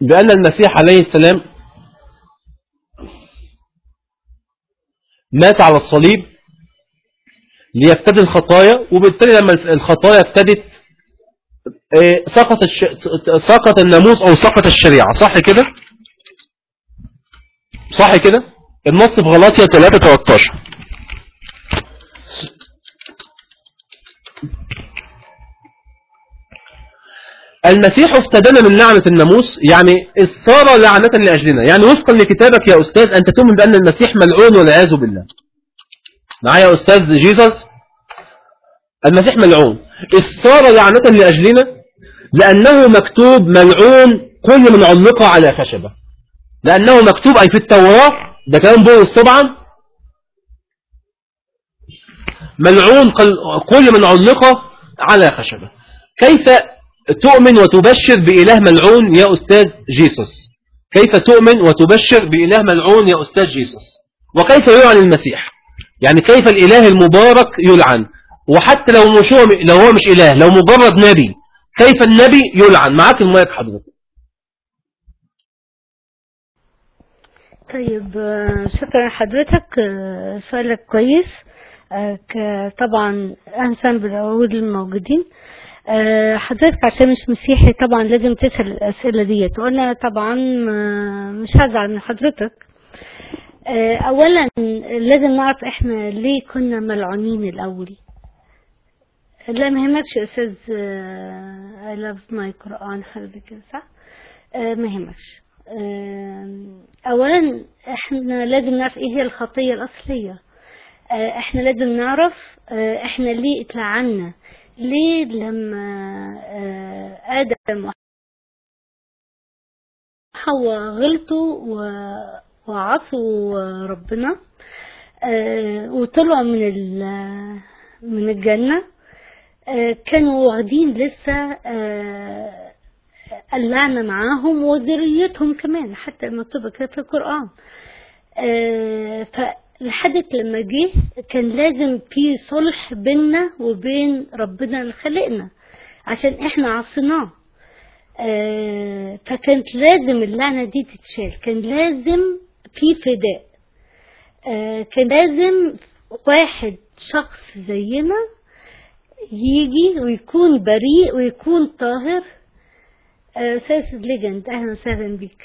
بأن المسيح عليه السلام مات على الصليب ليفتدي الخطايا وبالتالي لما الخطايا افتدت إيه، سقط الش... سقط الناموس او سقط الشريعة صح كده صح كده النص في غلاطيا 3 13 المسيح افتدنا من لعنة الناموس يعني صار لعنة لأجلنا يعني وفقا لكتابك يا أستاذ أنت تؤمن بأن المسيح ملعون والعياذ بالله معايا يا أستاذ جيسس المسيح ملعون صار لعنة لأجلنا لأنه مكتوب ملعون كل من علق على خشبة لأنه مكتوب أي في التوراة ده كلام بولس طبعا ملعون كل من علق على خشبة كيف تؤمن وتبشر بإله ملعون يا أستاذ جيسوس كيف تؤمن وتبشر بإله ملعون يا أستاذ جيسوس وكيف يلعن المسيح يعني كيف الإله المبارك يلعن وحتى لو مش هو لو هو مش إله لو مجرد نبي كيف النبي يلعن معاك المايك حضرتك طيب شكرا حضرتك سؤالك كويس طبعا أنسان بالعقود الموجودين حضرتك عشان مش مسيحي طبعا لازم تسأل الأسئلة ديت وأنا طبعا مش هزعل من حضرتك أولا لازم نعرف إحنا ليه كنا ملعونين الأول لا ما يهمكش يا أستاذ I love my قرآن حاجة كده صح؟ ما يهمكش أولا إحنا لازم نعرف إيه هي الخطية الأصلية إحنا لازم نعرف إحنا ليه اتلعنا ليه لما آدم وحواء غلطوا وعصوا ربنا وطلعوا من من الجنة كانوا واخدين لسه اللعنة معاهم وذريتهم كمان حتى مكتوبة كده في القرآن لحد لما جه كان لازم في صلح بيننا وبين ربنا اللي خلقنا عشان احنا عصيناه آه فكانت لازم اللعنة دي تتشال كان لازم في فداء آه كان لازم واحد شخص زينا يجي ويكون بريء ويكون طاهر أستاذ آه ليجند أهلا وسهلا بيك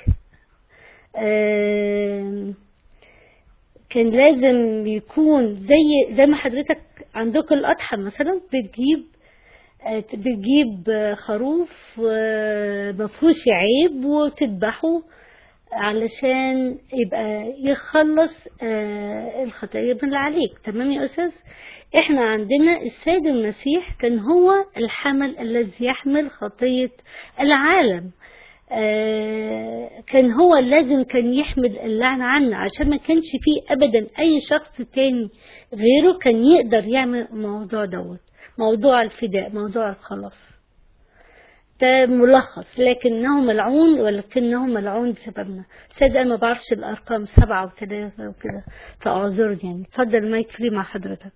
آه كان لازم يكون زي زي ما حضرتك عندك الأضحى مثلا بتجيب بتجيب خروف مفهوش عيب وتذبحه علشان يبقى يخلص الخطايا من اللي عليك تمام يا أستاذ احنا عندنا السيد المسيح كان هو الحمل الذي يحمل خطية العالم آه كان هو لازم كان يحمل اللعنة عنا عشان ما كانش فيه أبدا أي شخص تاني غيره كان يقدر يعمل الموضوع دوت موضوع الفداء موضوع الخلاص ده ملخص لكنه ملعون ولكنه ملعون بسببنا سيد أنا ما بعرفش الأرقام سبعة وثلاثة وكده فأعذرني يعني اتفضل المايك فري مع حضرتك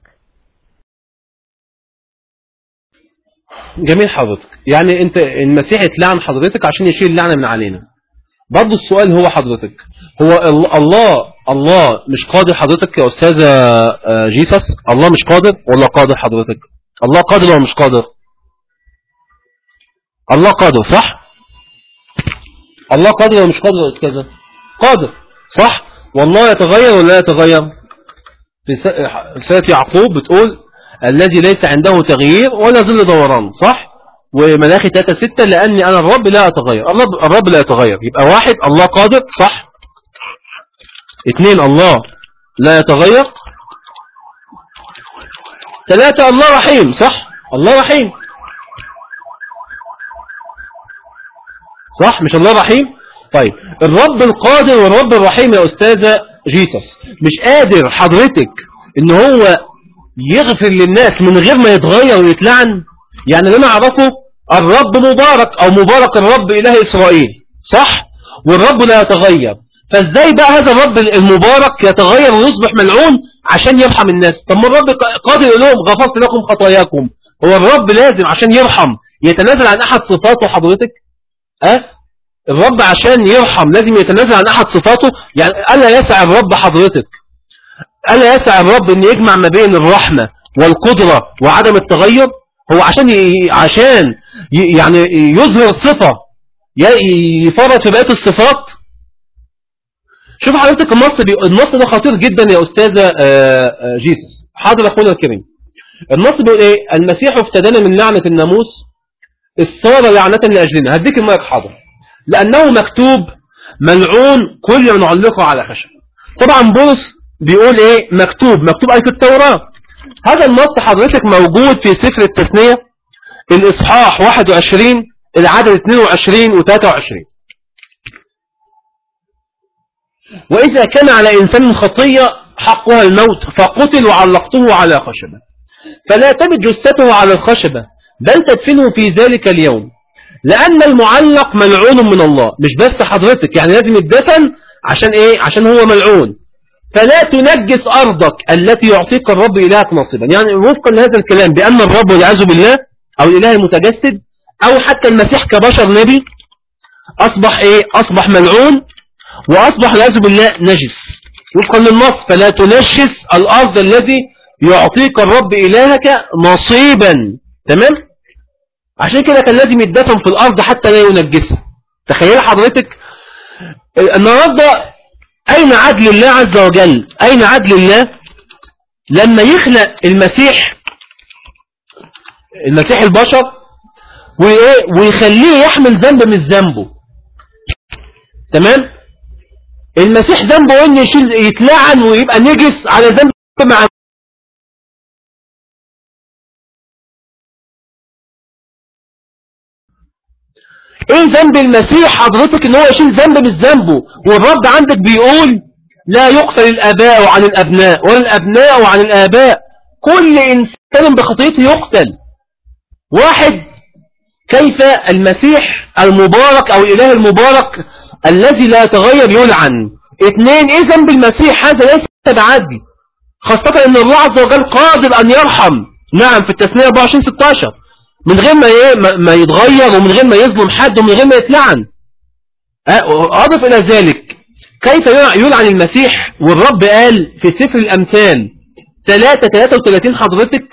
جميل حضرتك يعني انت المسيح اتلعن حضرتك عشان يشيل اللعنة من علينا برضه السؤال هو حضرتك هو الله الله مش قادر حضرتك يا أستاذة جيسس الله مش قادر ولا قادر حضرتك الله قادر ولا مش قادر الله قادر صح الله قادر ولا مش قادر يا أستاذة قادر صح والله يتغير ولا لا يتغير في رسالة يعقوب بتقول الذي ليس عنده تغيير ولا ظل دوران صح وملاخي 3 6 لاني انا الرب لا اتغير الرب الرب لا يتغير يبقى واحد الله قادر صح اثنين الله لا يتغير ثلاثة الله رحيم صح الله رحيم صح مش الله رحيم طيب الرب القادر والرب الرحيم يا أستاذة جيسس مش قادر حضرتك ان هو يغفر للناس من غير ما يتغير ويتلعن يعني اللي انا اعرفه الرب مبارك او مبارك الرب اله اسرائيل صح والرب لا يتغير فازاي بقى هذا الرب المبارك يتغير ويصبح ملعون عشان يرحم الناس طب ما الرب قادر يقول لهم غفرت لكم خطاياكم هو الرب لازم عشان يرحم يتنازل عن احد صفاته حضرتك اه الرب عشان يرحم لازم يتنازل عن أحد صفاته يعني ألا يسع الرب حضرتك ألا يسع الرب أن يجمع ما بين الرحمة والقدرة وعدم التغير هو عشان ي... عشان ي... يعني يظهر صفة ي- يفرط في بقية الصفات شوف حضرتك النص بي... النص ده خطير جدا يا أستاذة آه، آه، جيسس حاضر أخونا الكريم النص بيقول إيه المسيح افتدانا من لعنة الناموس الصار لعنة لأجلنا هديك المايك حاضر لأنه مكتوب ملعون كل من علقه على خشب طبعا بولس بيقول إيه مكتوب مكتوب أي في التوراة هذا النص حضرتك موجود في سفر التثنية الإصحاح 21 العدد 22 و 23 وإذا كان على إنسان خطية حقها الموت فقتل وعلقته على خشبة فلا تبت جثته على الخشبة بل تدفنه في ذلك اليوم لأن المعلق ملعون من الله مش بس حضرتك يعني لازم يدفن عشان إيه عشان هو ملعون فلا تنجس أرضك التي يعطيك الرب إلهك نصيبا يعني وفقا لهذا الكلام بأن الرب والعياذ بالله أو الإله المتجسد أو حتى المسيح كبشر نبي أصبح إيه أصبح ملعون وأصبح والعياذ بالله نجس وفقا للنص فلا تنجس الأرض الذي يعطيك الرب إلهك نصيبا تمام عشان كده كان لازم يدفن في الأرض حتى لا ينجسها تخيل حضرتك النهاردة أين عدل الله عز وجل أين عدل الله لما يخلق المسيح المسيح البشر وإيه ويخليه يحمل ذنب من ذنبه تمام المسيح ذنبه ان يشيل يتلعن ويبقى نجس على ذنب مع ايه ذنب المسيح حضرتك ان هو يشيل ذنب من ذنبه والرب عندك بيقول لا يقتل الاباء عن الابناء ولا الابناء عن الاباء كل انسان بخطيته يقتل واحد كيف المسيح المبارك او الاله المبارك الذي لا يتغير يلعن اثنين ايه ذنب المسيح هذا ليس بعدي خاصة ان الله عز وجل قادر ان يرحم نعم في التسنية 24 16 من غير ما ي- ما- ما يتغير ومن غير ما يظلم حد ومن غير ما يتلعن أه، اضف الى ذلك كيف يلع- يلعن المسيح والرب قال في سفر الامثال 3 33 حضرتك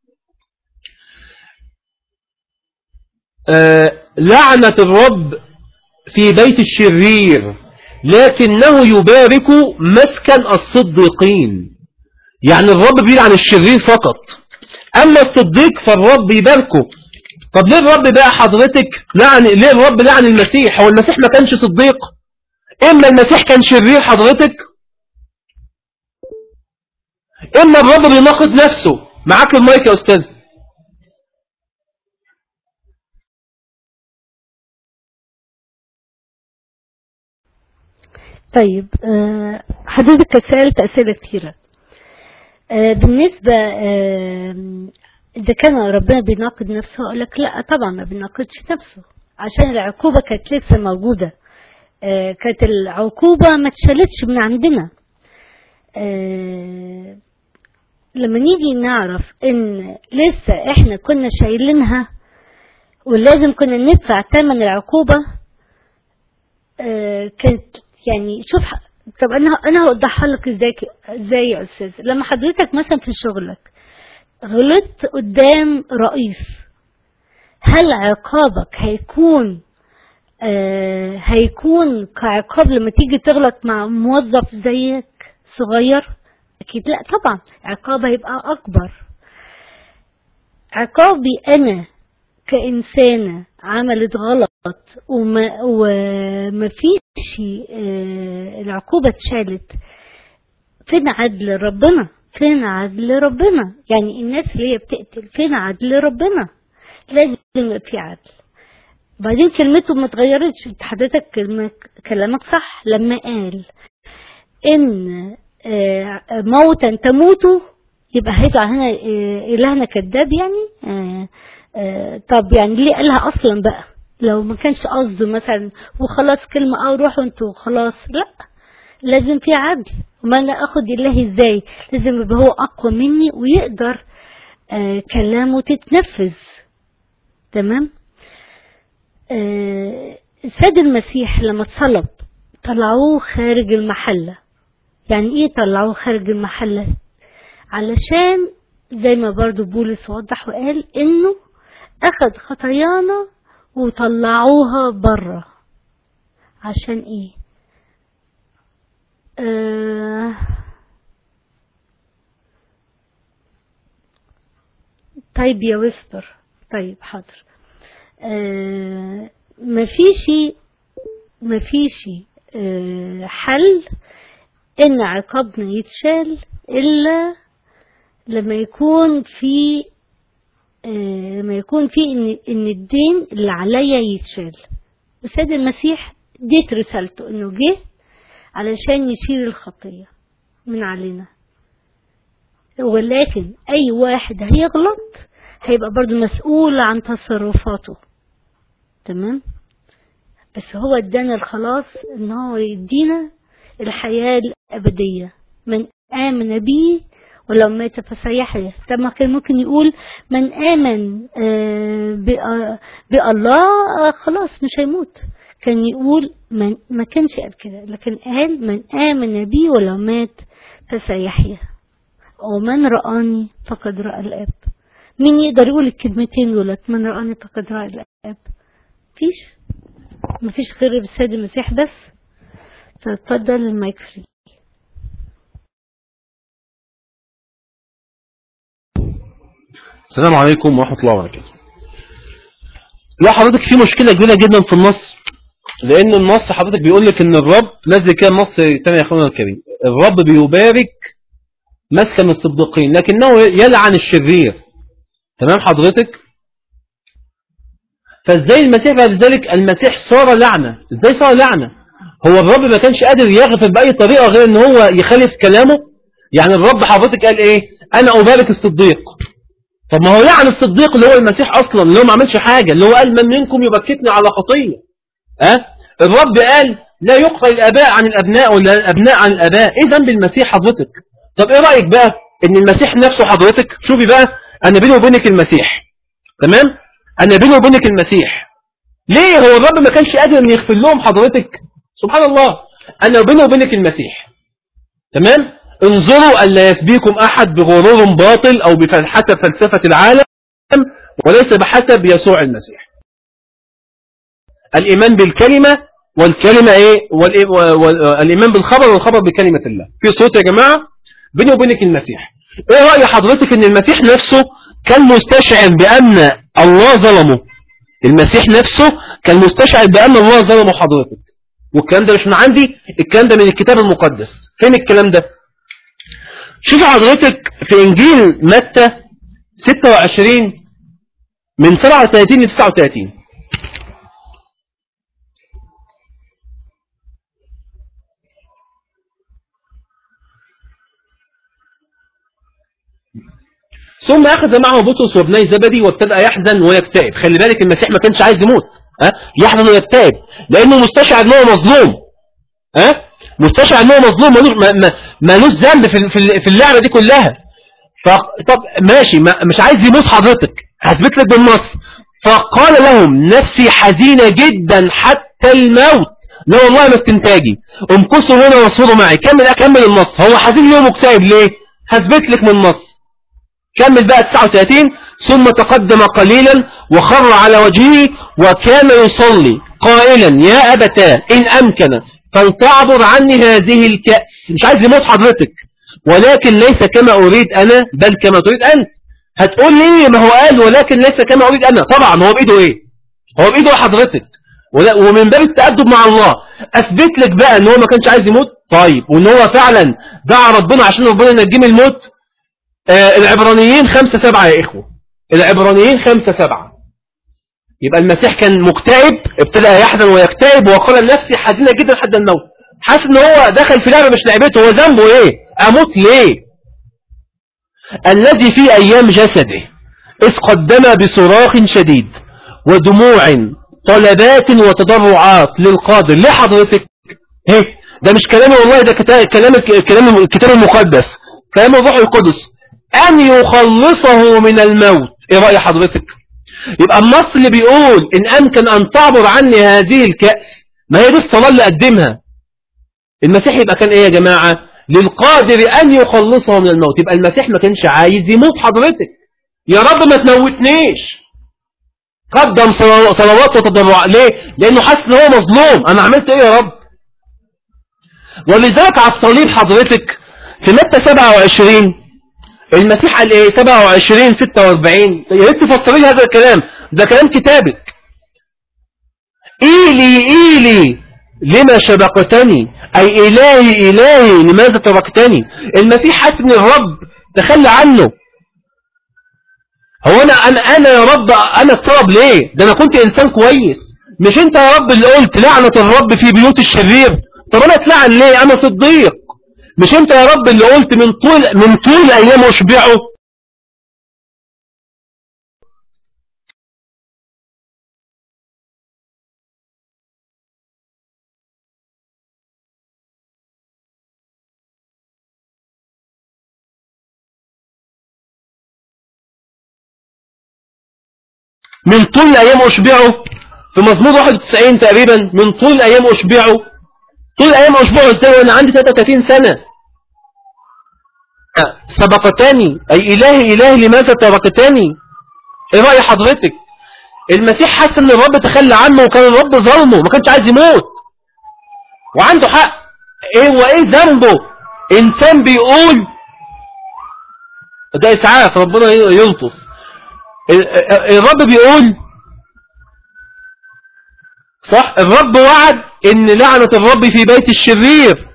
آه، لعنة الرب في بيت الشرير لكنه يبارك مسكن الصديقين يعني الرب بيلعن الشرير فقط أما الصديق فالرب يباركه طب ليه الرب بقى حضرتك لعن ليه الرب لعن المسيح هو المسيح ما كانش صديق إما المسيح كان شرير حضرتك إما الرب بيناقض نفسه معاك المايك يا أستاذ طيب آه، حضرتك سألت أسئلة كثيرة آه، بالنسبة آه، إذا كان ربنا بيناقض نفسه أقول لك لا طبعا ما بيناقضش نفسه عشان العقوبة كانت لسه موجودة آه، كانت العقوبة ما اتشالتش من عندنا آه، لما نيجي نعرف ان لسه احنا كنا شايلينها ولازم كنا ندفع ثمن العقوبة آه، كانت يعني شوف ح- طب انا انا هوضحها لك ازاي ك- ازاي يا استاذ لما حضرتك مثلا في شغلك غلطت قدام رئيس هل عقابك هيكون آه هيكون كعقاب لما تيجي تغلط مع موظف زيك صغير اكيد لا طبعا عقاب هيبقى اكبر عقابي انا كإنسانة عملت غلط وما, وما فيش آه، العقوبة اتشالت فين عدل ربنا فين عدل ربنا يعني الناس اللي هي بتقتل فين عدل ربنا لازم يبقى في عدل بعدين كلمته ما اتغيرتش حضرتك كلمة كلامك صح لما قال ان آه، موتا تموتوا يبقى هيطلع هنا آه، إلهنا كذاب يعني آه، آه، طب يعني ليه قالها أصلا بقى لو ما كانش قصده مثلا وخلاص كلمة اه روحوا انتوا خلاص لا لازم في عدل وما انا اخد الله ازاي لازم يبقى هو اقوى مني ويقدر آه كلامه تتنفذ تمام آه السيد المسيح لما اتصلب طلعوه خارج المحلة يعني ايه طلعوه خارج المحلة علشان زي ما برضو بولس وضح وقال انه اخذ خطايانا وطلعوها بره عشان ايه آه طيب يا ويسبر طيب حاضر آه مفيش مفيش آه حل ان عقابنا يتشال الا لما يكون في آه لما يكون في ان ان الدين اللي عليا يتشال السيد المسيح ديت رسالته انه جه علشان يشيل الخطيه من علينا ولكن اي واحد هيغلط هيبقى برضو مسؤول عن تصرفاته تمام بس هو ادانا الخلاص ان هو يدينا الحياة الأبدية من آمن به ولو مات فسيحيا طب ما كان ممكن يقول من آمن آه بالله آه خلاص مش هيموت كان يقول من ما كانش قال كده لكن قال من آمن بي ولو مات فسيحيا ومن رآني فقد رأى الآب مين يقدر يقول الكلمتين دولت من رآني فقد رأى الآب فيش مفيش غير السيد المسيح بس فاتفضل المايك فري السلام عليكم ورحمة الله وبركاته لا حضرتك في مشكلة كبيرة جدا في النص لأن النص حضرتك بيقول لك إن الرب نزل كده النص تاني يا أخونا الكريم الرب بيبارك مسكن الصديقين لكنه يلعن الشرير تمام حضرتك فازاي المسيح بعد ذلك المسيح صار لعنة ازاي صار لعنة هو الرب ما كانش قادر يغفر بأي طريقة غير ان هو يخالف كلامه يعني الرب حضرتك قال ايه انا ابارك الصديق طب ما هو لعن الصديق اللي هو المسيح اصلا اللي هو ما عملش حاجة اللي هو قال من منكم يبكتني على خطية ها أه؟ الرب قال لا يقتل الاباء عن الابناء ولا الابناء عن الاباء ايه ذنب المسيح حضرتك طب ايه رأيك بقى ان المسيح نفسه حضرتك شوفي بقى انا بيني وبينك المسيح تمام انا بيني وبينك المسيح ليه هو الرب ما كانش قادر ان يغفر لهم حضرتك سبحان الله انا بيني وبينك المسيح تمام انظروا ألا يسبيكم أحد بغرور باطل أو بحسب فلسفة العالم وليس بحسب يسوع المسيح الإيمان بالكلمة والكلمة إيه والإيمان بالخبر والخبر بكلمة الله في صوت يا جماعة بيني وبينك المسيح إيه رأي حضرتك إن المسيح نفسه كان مستشعر بأن الله ظلمه المسيح نفسه كان مستشعر بأن الله ظلمه حضرتك والكلام ده مش من عندي الكلام ده من الكتاب المقدس فين الكلام ده شوف حضرتك في إنجيل متى 26 من 37 ل 39 ثم أخذ معه بطرس وابني زبدي وابتدأ يحزن ويكتئب خلي بالك المسيح ما كانش عايز يموت أه؟ يحزن ويكتئب لأنه مستشعر أنه مظلوم أه؟ مستشعر أنه مظلوم مالوش ذنب في في اللعبة دي كلها طب ماشي ما مش عايز يموت حضرتك هثبت لك بالنص فقال لهم نفسي حزينة جدا حتى الموت لا والله ما استنتاجي امكسوا هنا واصوروا معي كمل اكمل النص هو حزين ليه مكتئب ليه هثبت لك من النص كمل بقى 39 ثم تقدم قليلا وخر على وجهه وكان يصلي قائلا يا أبتاه إن أمكن فلتعبر عني هذه الكأس مش عايز يموت حضرتك ولكن ليس كما أريد أنا بل كما تريد أنت هتقول لي ما هو قال ولكن ليس كما أريد أنا طبعا هو بإيده إيه هو بإيده حضرتك ومن باب التأدب مع الله أثبت لك بقى أن هو ما كانش عايز يموت طيب وأن هو فعلا دعا ربنا عشان ربنا ينجيه من الموت آه العبرانيين خمسة سبعة يا إخوة العبرانيين خمسة سبعة يبقى المسيح كان مكتئب ابتدأ يحزن ويكتئب وقال لنفسي حزينة جدا حتى الموت حاسس ان هو دخل في لعبة مش لعبته هو ذنبه ايه اموت ليه الذي في ايام جسده اذ قدم بصراخ شديد ودموع طلبات وتضرعات للقادر ليه حضرتك ايه ده مش كلامي والله ده كلام كلام الكتاب المقدس كلام الروح القدس أن يخلصه من الموت إيه رأي حضرتك يبقى النص اللي بيقول إن أمكن أن تعبر عني هذه الكأس ما هي دي الصلاة اللي قدمها المسيح يبقى كان إيه يا جماعة للقادر أن يخلصه من الموت يبقى المسيح ما كانش عايز يموت حضرتك يا رب ما تموتنيش قدم صلوات وتضرع ليه لأنه حاسس ان هو مظلوم أنا عملت إيه يا رب ولذلك على الصليب حضرتك في متى 27 المسيح قال ايه 27 46 يا ريت تفسري لي هذا الكلام ده كلام كتابك ايلي ايلي لما شبقتني اي الهي الهي لماذا تركتني المسيح حاسس ان الرب تخلى عنه هو انا انا انا يا رب انا الطلب ليه ده انا كنت انسان كويس مش انت يا رب اللي قلت لعنة الرب في بيوت الشرير طب انا اتلعن ليه انا في الضيق مش انت يا رب اللي قلت من طول من طول ايام اشبعه من طول الأيام أشبعه في مزمور 91 تقريبا من طول الأيام أشبعه طول الأيام أشبعه ازاي وأنا عندي 33 سنة سبقتني أي إلهي إلهي لماذا تركتني إيه رأي حضرتك المسيح حس ان الرب تخلى عنه وكان الرب ظلمه ما كانش عايز يموت وعنده حق ايه وايه ذنبه انسان بيقول ده اسعاف ربنا يلطف الرب بيقول صح الرب وعد ان لعنة الرب في بيت الشرير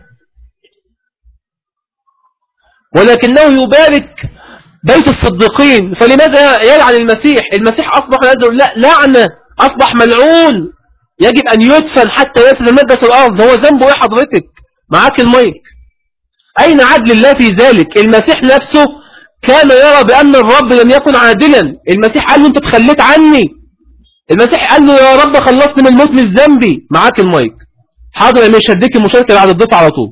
ولكنه يبارك بيت الصديقين فلماذا يلعن المسيح المسيح أصبح لا لعنة أصبح ملعون يجب أن يدفن حتى يسد مدس الأرض هو ذنبه إيه حضرتك معاك الميك أين عدل الله في ذلك المسيح نفسه كان يرى بأن الرب لم يكن عادلا المسيح قال له أنت تخليت عني المسيح قال له يا رب خلصني من الموت من ذنبي معاك المايك حاضر مش هديك المشاركة بعد الضيف على طول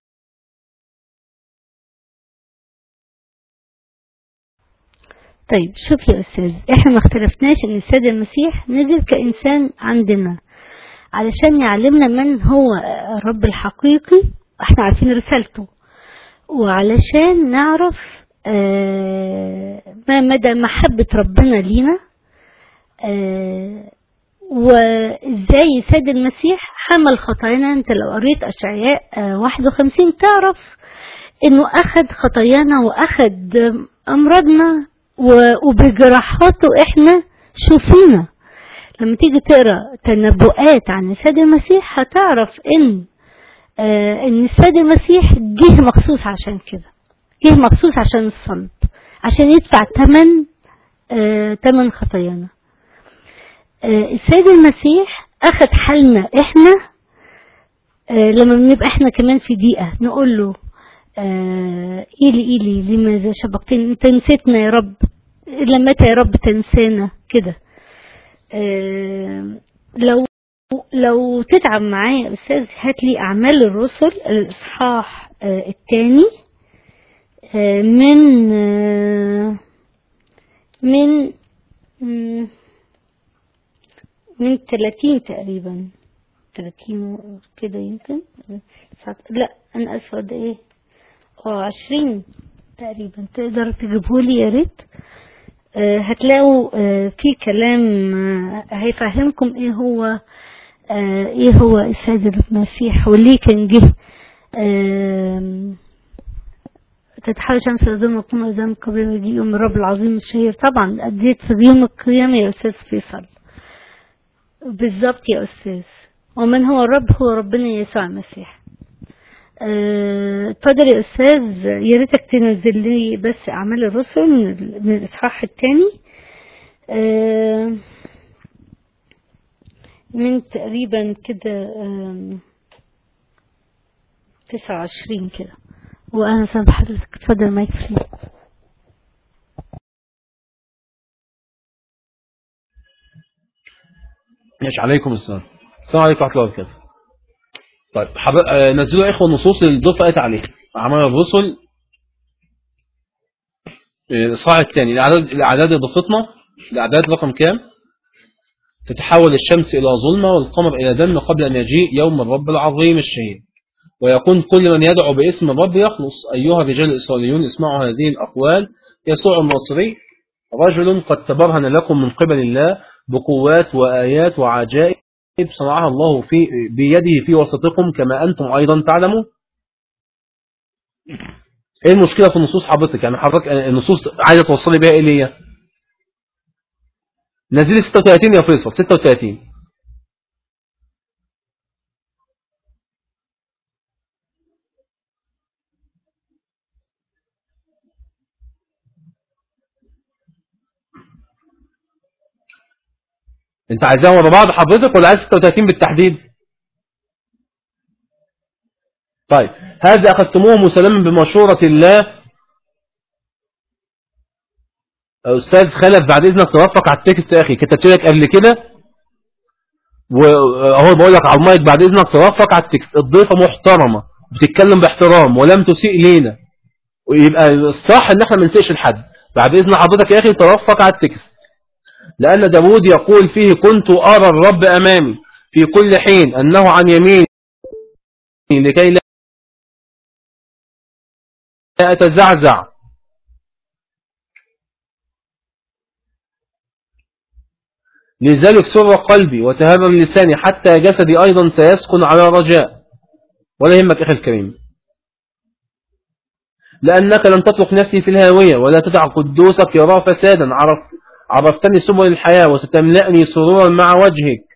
طيب شوف يا أستاذ إحنا ما اختلفناش إن السيد المسيح نزل كإنسان عندنا علشان يعلمنا من هو الرب الحقيقي احنا عارفين رسالته وعلشان نعرف ما مدى محبة ربنا لينا وازاي السيد المسيح حمل خطايانا انت لو قريت اشعياء 51 تعرف انه اخذ خطايانا واخذ امراضنا وبجراحاته احنا شوفينا لما تيجي تقرا تنبؤات عن السيد المسيح هتعرف ان آه ان السيد المسيح جه مخصوص عشان كده جه مخصوص عشان الصلب عشان يدفع ثمن آه ثمن خطايانا آه السيد المسيح اخذ حالنا احنا آه لما بنبقى احنا كمان في ضيقه نقول له آه إيلي إيلي لماذا شبقتني أنت نسيتنا يا رب لما يا رب تنسانا كده آه لو لو تتعب معايا يا أستاذ هات لي أعمال الرسل الإصحاح آه الثاني آه من آه من من 30 تقريبا 30 كده يمكن لا أنا أسفة ده إيه اه عشرين تقريبا تقدر تجيبهولي يا ريت آه هتلاقوا آه في كلام آه هيفهمكم ايه هو آه ايه هو السيد المسيح وليه كان جه آه تتحول شمس الظلم وقوم الزام قبل ما يجي يوم الرب العظيم الشهير طبعا اديت في يوم القيامة يا استاذ فيصل بالظبط يا استاذ ومن هو الرب هو ربنا يسوع المسيح اتفضل يا استاذ يا ريتك تنزل لي بس اعمال الرسل من الاصحاح الثاني من تقريبا كده تسعة وعشرين كده وانا سامح حضرتك اتفضل مايك فري ماشي عليكم السلام السلام عليكم ورحمه الله وبركاته طيب حب... آه نزلوا يا اخوه النصوص اللي الدفعه قالت عليها اعمال الرسل الاصحاح الثاني الاعداد الاعداد اضافتنا الأعداد رقم كام تتحول الشمس إلى ظلمة والقمر إلى دم قبل أن يجيء يوم الرب العظيم الشهيد ويكون كل من يدعو باسم الرب يخلص أيها الرجال الإسرائيليون اسمعوا هذه الأقوال يسوع الناصري رجل قد تبرهن لكم من قبل الله بقوات وآيات وعجائب صنعها الله في بيده في وسطكم كما أنتم أيضا تعلمون ايه المشكلة في النصوص حضرتك يعني حضرتك النصوص عايزة توصلي بيها ايه ليا نزلي 36 يا فيصل 36 انت عايزاها ورا بعض حضرتك ولا عايز 36 بالتحديد طيب هذا أخذتموه مسلما بمشورة الله أستاذ خلف بعد إذنك توفق على التكست يا أخي كتبت لك قبل كده وهو بقول لك على المايك بعد إذنك توفق على التكست الضيفة محترمة بتتكلم باحترام ولم تسيء لينا ويبقى الصح ان احنا ما نسيش لحد بعد إذن حضرتك يا أخي توفق على التكست لأن داود يقول فيه كنت أرى الرب أمامي في كل حين أنه عن يميني لكي لا أتزعزع لذلك سر قلبي وتهرر لساني حتى جسدي أيضا سيسكن على رجاء ولا يهمك أخي الكريم لأنك لن تطلق نفسي في الهاوية ولا تدع قدوسك يرى فسادا عرف عرفتني سبل الحياة وستملأني سرورا مع وجهك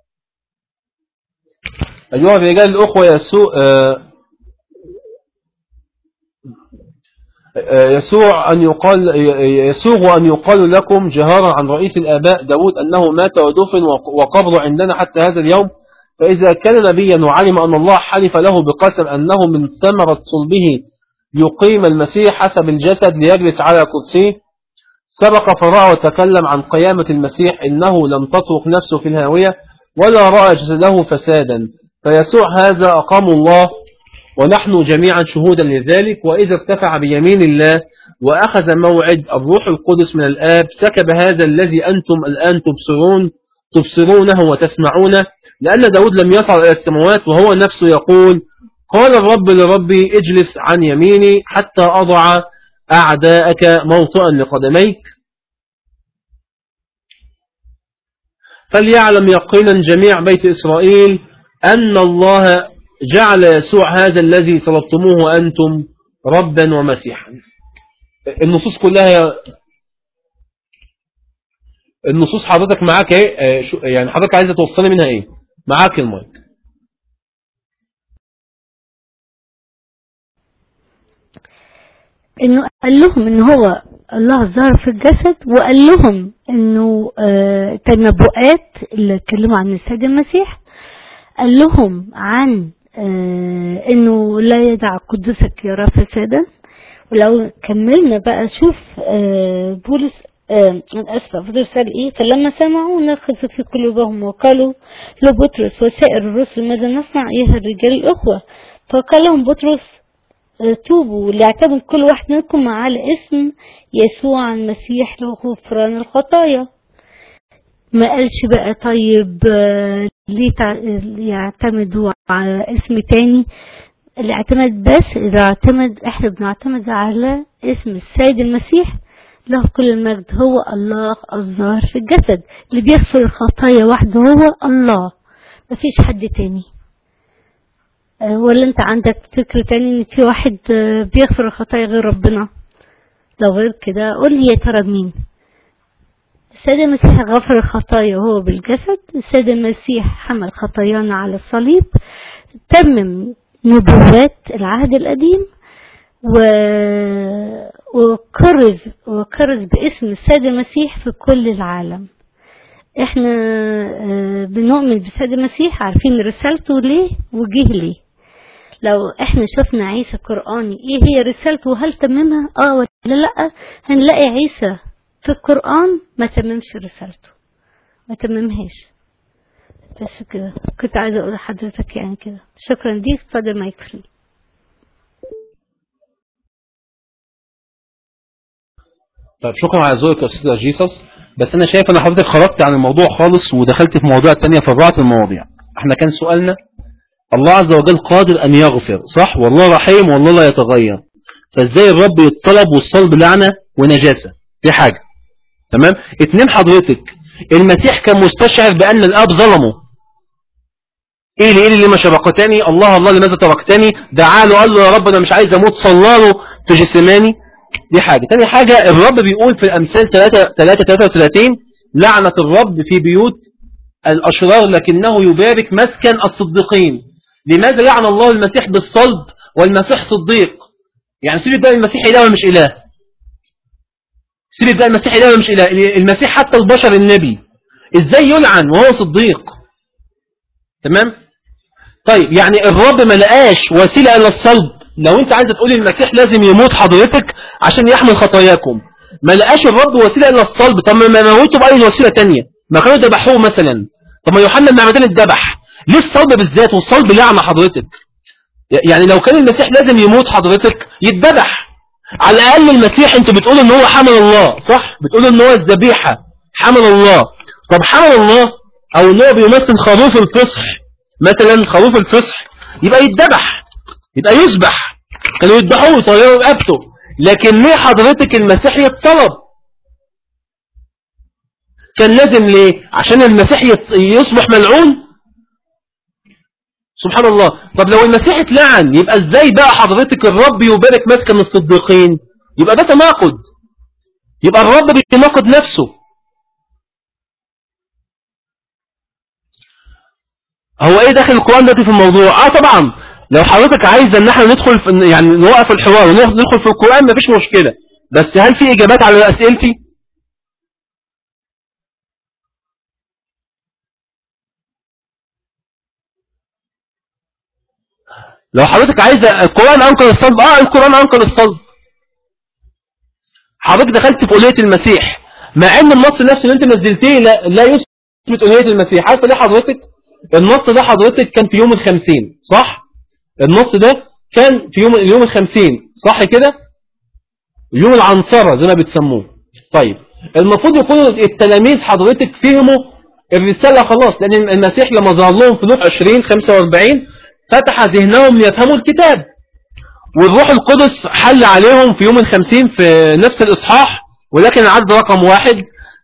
أيها الرجال الأخوة يسوء يسوع أن يقال يسوغ أن يقال لكم جهارا عن رئيس الآباء داود أنه مات ودفن وقبض عندنا حتى هذا اليوم فإذا كان نبيا وعلم أن الله حلف له بقسم أنه من ثمرة صلبه يقيم المسيح حسب الجسد ليجلس على كرسيه سبق فرع وتكلم عن قيامة المسيح إنه لم تطرق نفسه في الهاوية ولا رأى جسده فسادا فيسوع هذا أقام الله ونحن جميعا شهودا لذلك وإذا ارتفع بيمين الله وأخذ موعد الروح القدس من الآب سكب هذا الذي أنتم الآن تبصرون تبصرونه وتسمعونه لأن داود لم يصل إلى السماوات وهو نفسه يقول قال الرب لربي اجلس عن يميني حتى أضع أعداءك موطئا لقدميك فليعلم يقينا جميع بيت إسرائيل أن الله جعل يسوع هذا الذي طلبتموه أنتم ربا ومسيحا النصوص كلها النصوص حضرتك معاك ايه يعني حضرتك عايزة توصلي منها ايه معاك المايك انه قال لهم ان هو الله ظهر في الجسد وقال لهم انه آه تنبؤات اللي اتكلموا عن السيد المسيح قال لهم عن آه انه لا يدع قدسك يرى فسادا ولو كملنا بقى شوف آه بولس آه انا اسفه بولس قال ايه فلما سمعوا نخذت في قلوبهم وقالوا لبطرس وسائر الرسل ماذا نصنع ايها الرجال الاخوه فقال لهم بطرس توبوا ليعتمد كل واحد منكم على اسم يسوع المسيح لغفران الخطايا ما قالش بقى طيب ليه يعتمدوا على اسم تاني الاعتماد بس اذا اعتمد احنا بنعتمد على اسم السيد المسيح له كل المجد هو الله الظاهر في الجسد اللي بيغفر الخطايا وحده هو الله مفيش حد تاني ولا انت عندك فكر تاني ان في واحد بيغفر الخطايا غير ربنا لو غير كده قول لي يا ترى مين السيد المسيح غفر الخطايا وهو بالجسد السيد المسيح حمل خطايانا على الصليب تمم نبوات العهد القديم و... وكرز وكرز باسم السيد المسيح في كل العالم احنا بنؤمن بالسيد المسيح عارفين رسالته ليه وجه ليه لو احنا شفنا عيسى قرآني ايه هي رسالته وهل تممها اه ولا لا هنلاقي عيسى في القرآن ما تممش رسالته ما تممهاش بس كده كنت عايزة اقول لحضرتك يعني كده شكرا ليك اتفضل مايك فري طيب شكرا على ذوقك يا استاذ جيسس بس انا شايف ان حضرتك خرجت عن الموضوع خالص ودخلت في مواضيع تانية فرعت المواضيع احنا كان سؤالنا الله عز وجل قادر ان يغفر صح والله رحيم والله لا يتغير فازاي الرب يتطلب والصلب لعنة ونجاسة دي حاجة تمام اتنين حضرتك المسيح كان مستشعر بان الاب ظلمه ايه اللي ايه اللي ما شبقتني الله الله لماذا تركتني دعا له قال له يا رب انا مش عايز اموت صلى له في جسماني دي حاجة تاني حاجة الرب بيقول في الامثال 3 3 33 لعنة الرب في بيوت الاشرار لكنه يبارك مسكن الصديقين لماذا لعن الله المسيح بالصلب والمسيح صديق يعني سيب ده المسيح اله ولا مش اله سيب ده المسيح اله ولا مش اله المسيح حتى البشر النبي ازاي يلعن وهو صديق تمام طيب يعني الرب ما لقاش وسيلة الى الصلب لو انت عايز تقول المسيح لازم يموت حضرتك عشان يحمل خطاياكم ما لقاش الرب وسيلة الى الصلب طب ما موته بأي وسيلة تانية ما كانوا ذبحوه مثلا طب ما يوحنا المعمدان اتذبح ليه الصلب بالذات والصلب لعنة حضرتك يعني لو كان المسيح لازم يموت حضرتك يتذبح على الأقل المسيح انت بتقول ان هو حمل الله صح بتقول ان هو الذبيحة حمل الله طب حمل الله او ان هو بيمثل خروف الفصح مثلا خروف الفصح يبقى يتذبح يبقى يذبح كانوا يذبحوه يطيروا رقبته لكن ليه حضرتك المسيح يتصلب كان لازم ليه عشان المسيح يصبح ملعون سبحان الله طب لو المسيح اتلعن يبقى ازاي بقى حضرتك الرب يبارك مسكن الصديقين يبقى ده تناقض يبقى الرب بيناقض نفسه هو ايه داخل القرآن دلوقتي في الموضوع اه طبعا لو حضرتك عايزه ان احنا ندخل في يعني نوقف الحوار وندخل في القرآن مفيش مشكلة بس هل في اجابات على اسئلتي لو حضرتك عايزه القرآن انقل الصلب اه القرآن انقل الصلب حضرتك دخلت في أولية المسيح مع ان النص نفسه اللي انت نزلتيه لا, لا يثبت أولية المسيح عارف ليه حضرتك النص ده حضرتك كان في يوم الخمسين صح النص ده كان في يوم اليوم الخمسين صح كده يوم العنصرة زي ما بتسموه طيب المفروض يكون التلاميذ حضرتك فهموا الرسالة خلاص لأن المسيح لما ظهر لهم في لوح 20 45 فتح ذهنهم ليفهموا الكتاب والروح القدس حل عليهم في يوم الخمسين في نفس الإصحاح ولكن العدد رقم واحد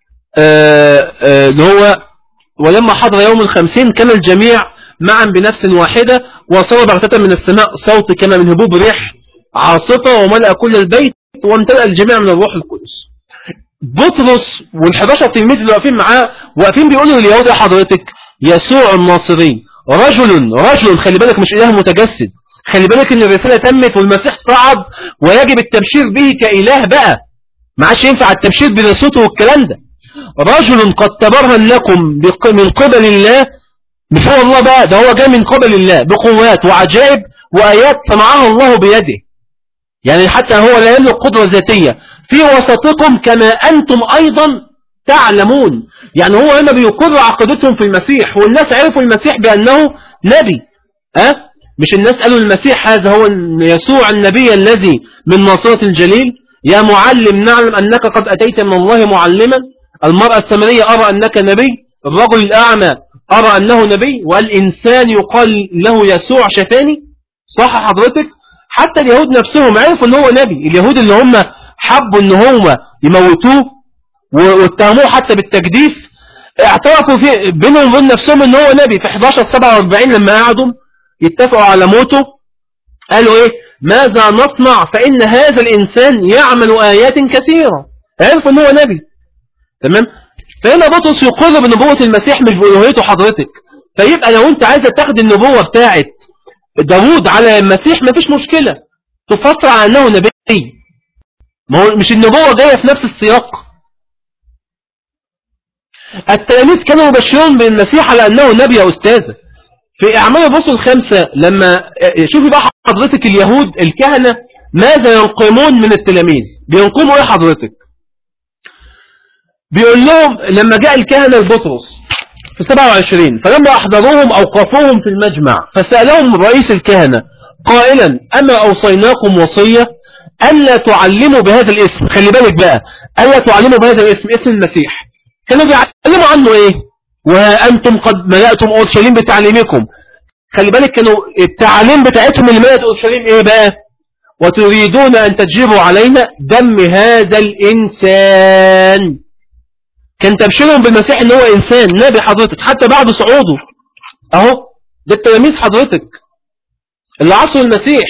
اللي هو ولما حضر يوم الخمسين كان الجميع معا بنفس واحدة وصار بغتة من السماء صوت كما من هبوب ريح عاصفة وملأ كل البيت وامتلأ الجميع من الروح القدس بطرس وال11 تلميذ اللي واقفين معاه واقفين بيقولوا لليهود يا حضرتك يسوع الناصري رجل رجل خلي بالك مش إله متجسد خلي بالك ان الرسالة تمت والمسيح صعد ويجب التبشير به كإله بقى ما عادش ينفع التبشير بنصوته والكلام ده رجل قد تبرهن لكم من قبل الله مش هو الله بقى ده هو جاي من قبل الله بقوات وعجائب وآيات صنعها الله بيده يعني حتى هو لا يملك قدرة ذاتية في وسطكم كما أنتم أيضا تعلمون يعني هو هنا بيقر عقيدتهم في المسيح والناس عرفوا المسيح بأنه نبي أه؟ مش الناس قالوا المسيح هذا هو يسوع النبي الذي من ناصرة الجليل يا معلم نعلم أنك قد أتيت من الله معلما المرأة السمرية أرى أنك نبي الرجل الأعمى أرى أنه نبي والإنسان يقال له يسوع شفاني صح حضرتك حتى اليهود نفسهم عرفوا أنه هو نبي اليهود اللي هم حبوا أن هم يموتوه واتهموه حتى بالتجديف اعترفوا في بينهم وبين نفسهم ان هو نبي في 11 47 لما قعدوا يتفقوا على موته قالوا ايه ماذا نصنع فان هذا الانسان يعمل ايات كثيرة عرفوا ان هو نبي تمام فهنا بطرس يقر بنبوة المسيح مش بألوهيته حضرتك فيبقى لو انت عايزة تاخد النبوة بتاعت داوود على المسيح مفيش مشكلة تفسر على انه نبي ما هو مش النبوة جاية في نفس السياق التلاميذ كانوا يبشرون بالمسيح على أنه نبي يا أستاذة في أعمال الرسل الخمسة لما شوفي بقى حضرتك اليهود الكهنة ماذا ينقمون من التلاميذ بينقموا ايه حضرتك بيقول لهم لما جاء الكهنة لبطرس في 27 فلما أحضروهم أوقفوهم في المجمع فسألهم رئيس الكهنة قائلا أما أوصيناكم وصية ألا تعلموا بهذا الاسم خلي بالك بقى ألا تعلموا بهذا الاسم اسم المسيح كانوا بيعلموا عنه ايه وانتم قد ملأتم اورشليم بتعليمكم خلي بالك كانوا التعليم بتاعتهم اللي ملأت اورشليم ايه بقى وتريدون ان تجيبوا علينا دم هذا الانسان كان تبشيرهم بالمسيح اللي هو انسان نبي حضرتك حتى بعد صعوده اهو ده التلاميذ حضرتك اللي عصروا المسيح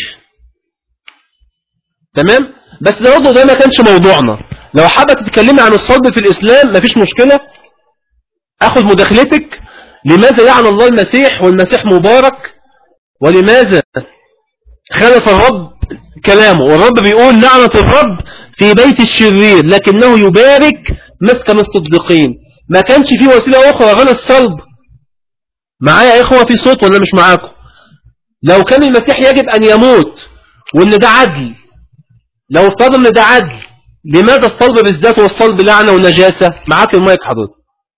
تمام بس ده برضه ده ما كانش موضوعنا لو حابة تتكلمي عن الصلب في الإسلام مفيش مشكلة أخذ مداخلتك لماذا يعنى الله المسيح والمسيح مبارك ولماذا خالف الرب كلامه والرب بيقول لعنة الرب في بيت الشرير لكنه يبارك مسكن الصديقين ما كانش في وسيلة أخرى غير الصلب معايا يا إخوة في صوت ولا مش معاكم لو كان المسيح يجب أن يموت وإن ده عدل لو افترض إن ده عدل لماذا الصلب بالذات والصلب لعنة ونجاسة معاك المايك حضرتك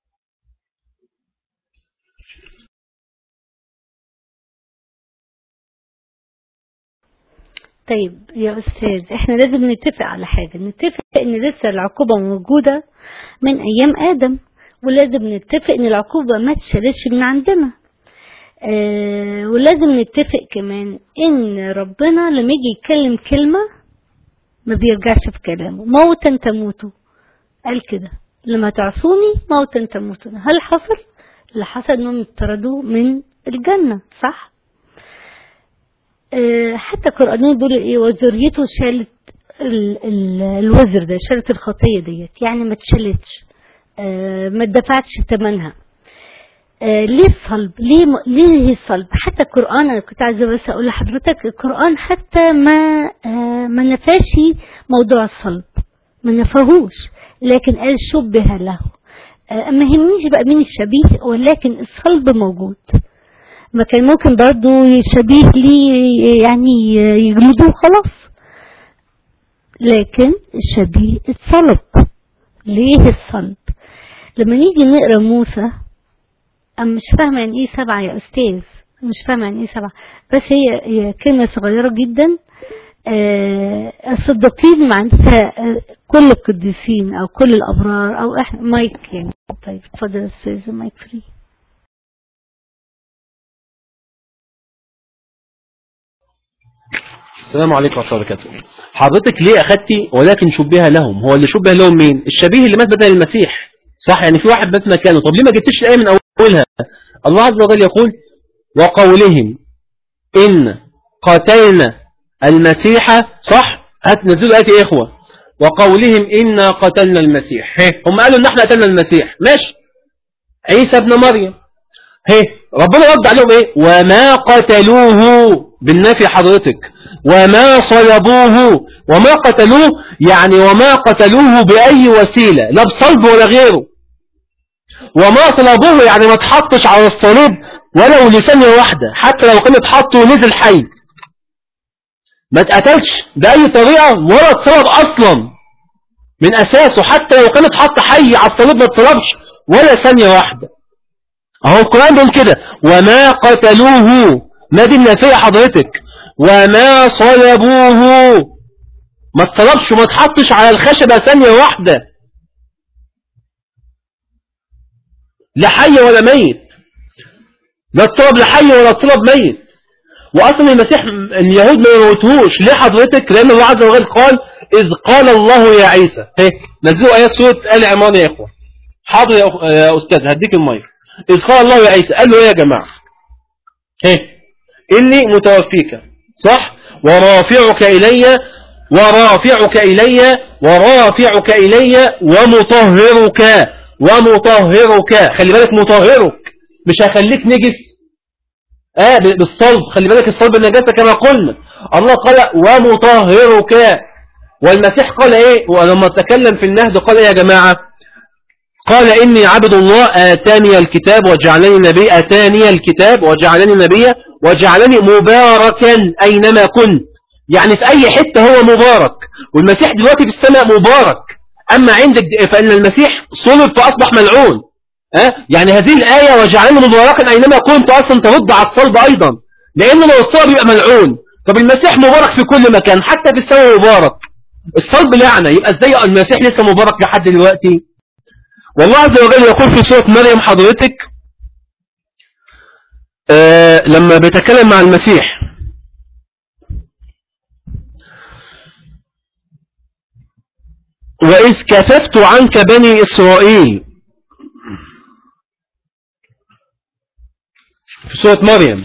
طيب يا أستاذ احنا لازم نتفق على حاجة نتفق ان لسه العقوبة موجودة من أيام آدم ولازم نتفق ان العقوبة ما تشالش من عندنا آه ولازم نتفق كمان ان ربنا لما يجي يتكلم كلمة ما بيرجعش في كلامه موتا تموتوا قال كده لما تعصوني موتا تموتون هل حصل؟ اللي حصل انهم اطردوه من الجنة صح؟ أه حتى القرآنين بيقولوا ايه وذريته شالت ال ال الوزر ده شالت الخطية ديت يعني ما اتشالتش أه ما اتدفعتش ثمنها أه ليه الصلب ليه م... ليه الصلب حتى القرآن أنا كنت عايزة بس أقول لحضرتك القرآن حتى ما آه ما نفاش موضوع الصلب ما نفاهوش لكن قال شبه له آه ما يهمنيش بقى مين الشبيه ولكن الصلب موجود ما كان ممكن برضو شبيه ليه يعني يجلدوه خلاص لكن الشبيه الصلب ليه الصلب لما نيجي نقرا موسى أنا مش فاهمة يعني إيه سبعة يا أستاذ مش فاهمة يعني إيه سبعة بس هي هي كلمة صغيرة جدا آه الصديقين معناتها كل القديسين أو كل الأبرار أو إحنا مايك يعني طيب اتفضل يا أستاذ مايك فري السلام عليكم ورحمة الله وبركاته حضرتك ليه أخدتي ولكن شبه لهم هو اللي شبه لهم مين الشبيه اللي مات بدل المسيح صح يعني في واحد مات مكانه طب ليه ما جبتش الآية من أولها الله عز وجل يقول وقولهم إن قتلنا المسيح صح هتنزلوا آية يا إخوة وقولهم إنا قتلنا المسيح هي. هم قالوا إن احنا قتلنا المسيح ماشي عيسى ابن مريم هي ربنا رد عليهم ايه وما قتلوه بالنفي حضرتك وما صلبوه وما قتلوه يعني وما قتلوه بأي وسيلة لا بصلب ولا غيره وما صلبوه يعني ما تحطش على الصليب ولو لثانية واحدة حتى لو كان اتحط ونزل حي ما اتقتلش بأي طريقة ولا اتصلب أصلا من أساسه حتى لو كان اتحط حي على الصليب ما اتصلبش ولا ثانية واحدة اهو القرآن بيقول كده وما قتلوه ما دي النافية حضرتك وما صلبوه ما اتصلبش وما تحطش على الخشبة ثانية واحدة لا حي ولا ميت لا اتصلب لا حي ولا اتصلب ميت واصلا المسيح اليهود ما يموتوش ليه حضرتك لان الله عز وجل قال اذ قال الله يا عيسى ايه نزلوا ايات سوره ال عمران يا اخوه حاضر يا استاذ هديك المايك إذ قال الله يا عيسى قال له ايه يا جماعة ايه إني متوفيك صح ورافعك إلي ورافعك إلي ورافعك إلي ومطهرك ومطهرك خلي بالك مطهرك مش هخليك نجس اه بالصلب خلي بالك الصلب النجاسة كما قلنا الله قال ومطهرك والمسيح قال ايه ولما تكلم في النهد قال ايه يا جماعة قال إني عبد الله آتاني الكتاب وجعلني نبي آتاني الكتاب وجعلني نبيا وجعلني مباركا أينما كنت يعني في أي حتة هو مبارك والمسيح دلوقتي في السماء مبارك أما عندك فإن المسيح صلب فأصبح ملعون أه؟ يعني هذه الآية وجعلني مباركا أينما كنت أصلا ترد على الصلب أيضا لأنه لو الصلب يبقى ملعون طب المسيح مبارك في كل مكان حتى في السماء مبارك الصلب لعنة يبقى ازاي المسيح لسه مبارك لحد دلوقتي والله عز وجل يقول في سورة مريم حضرتك آه لما بيتكلم مع المسيح وإذ كففت عنك بني إسرائيل في سورة مريم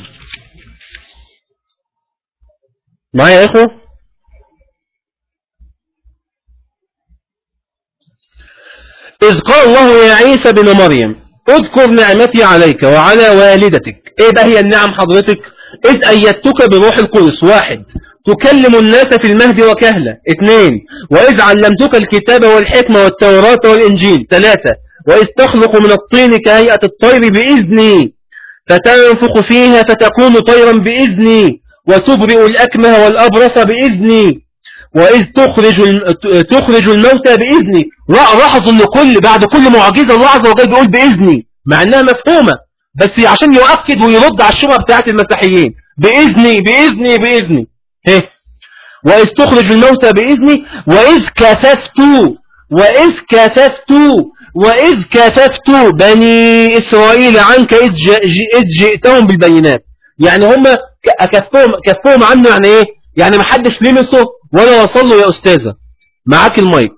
معايا يا إخوة إذ قال الله يا عيسى بن مريم اذكر نعمتي عليك وعلى والدتك ايه بقى هي النعم حضرتك إذ أيدتك بروح القدس واحد تكلم الناس في المهد وكهلة اثنين وإذ علمتك الكتاب والحكمة والتوراة والإنجيل ثلاثة وإذ تخلق من الطين كهيئة الطير بإذني فتنفخ فيها فتكون طيرا بإذني وتبرئ الأكمه والأبرص بإذني وإذ تخرج تخرج الموتى بإذني لاحظوا أن كل بعد كل معجزة الله عز وجل بيقول بإذني مع أنها مفهومة بس عشان يؤكد ويرد على الشبهة بتاعت المسيحيين بإذني بإذني بإذني هيه وإذ تخرج الموتى بإذني وإذ كففت وإذ كففت وإذ كففت بني إسرائيل عنك إذ جئتهم بالبينات يعني هم كفهم, كفهم عنه يعني إيه يعني ما حدش لمسه ولا وصل له يا أستاذة معاك المايك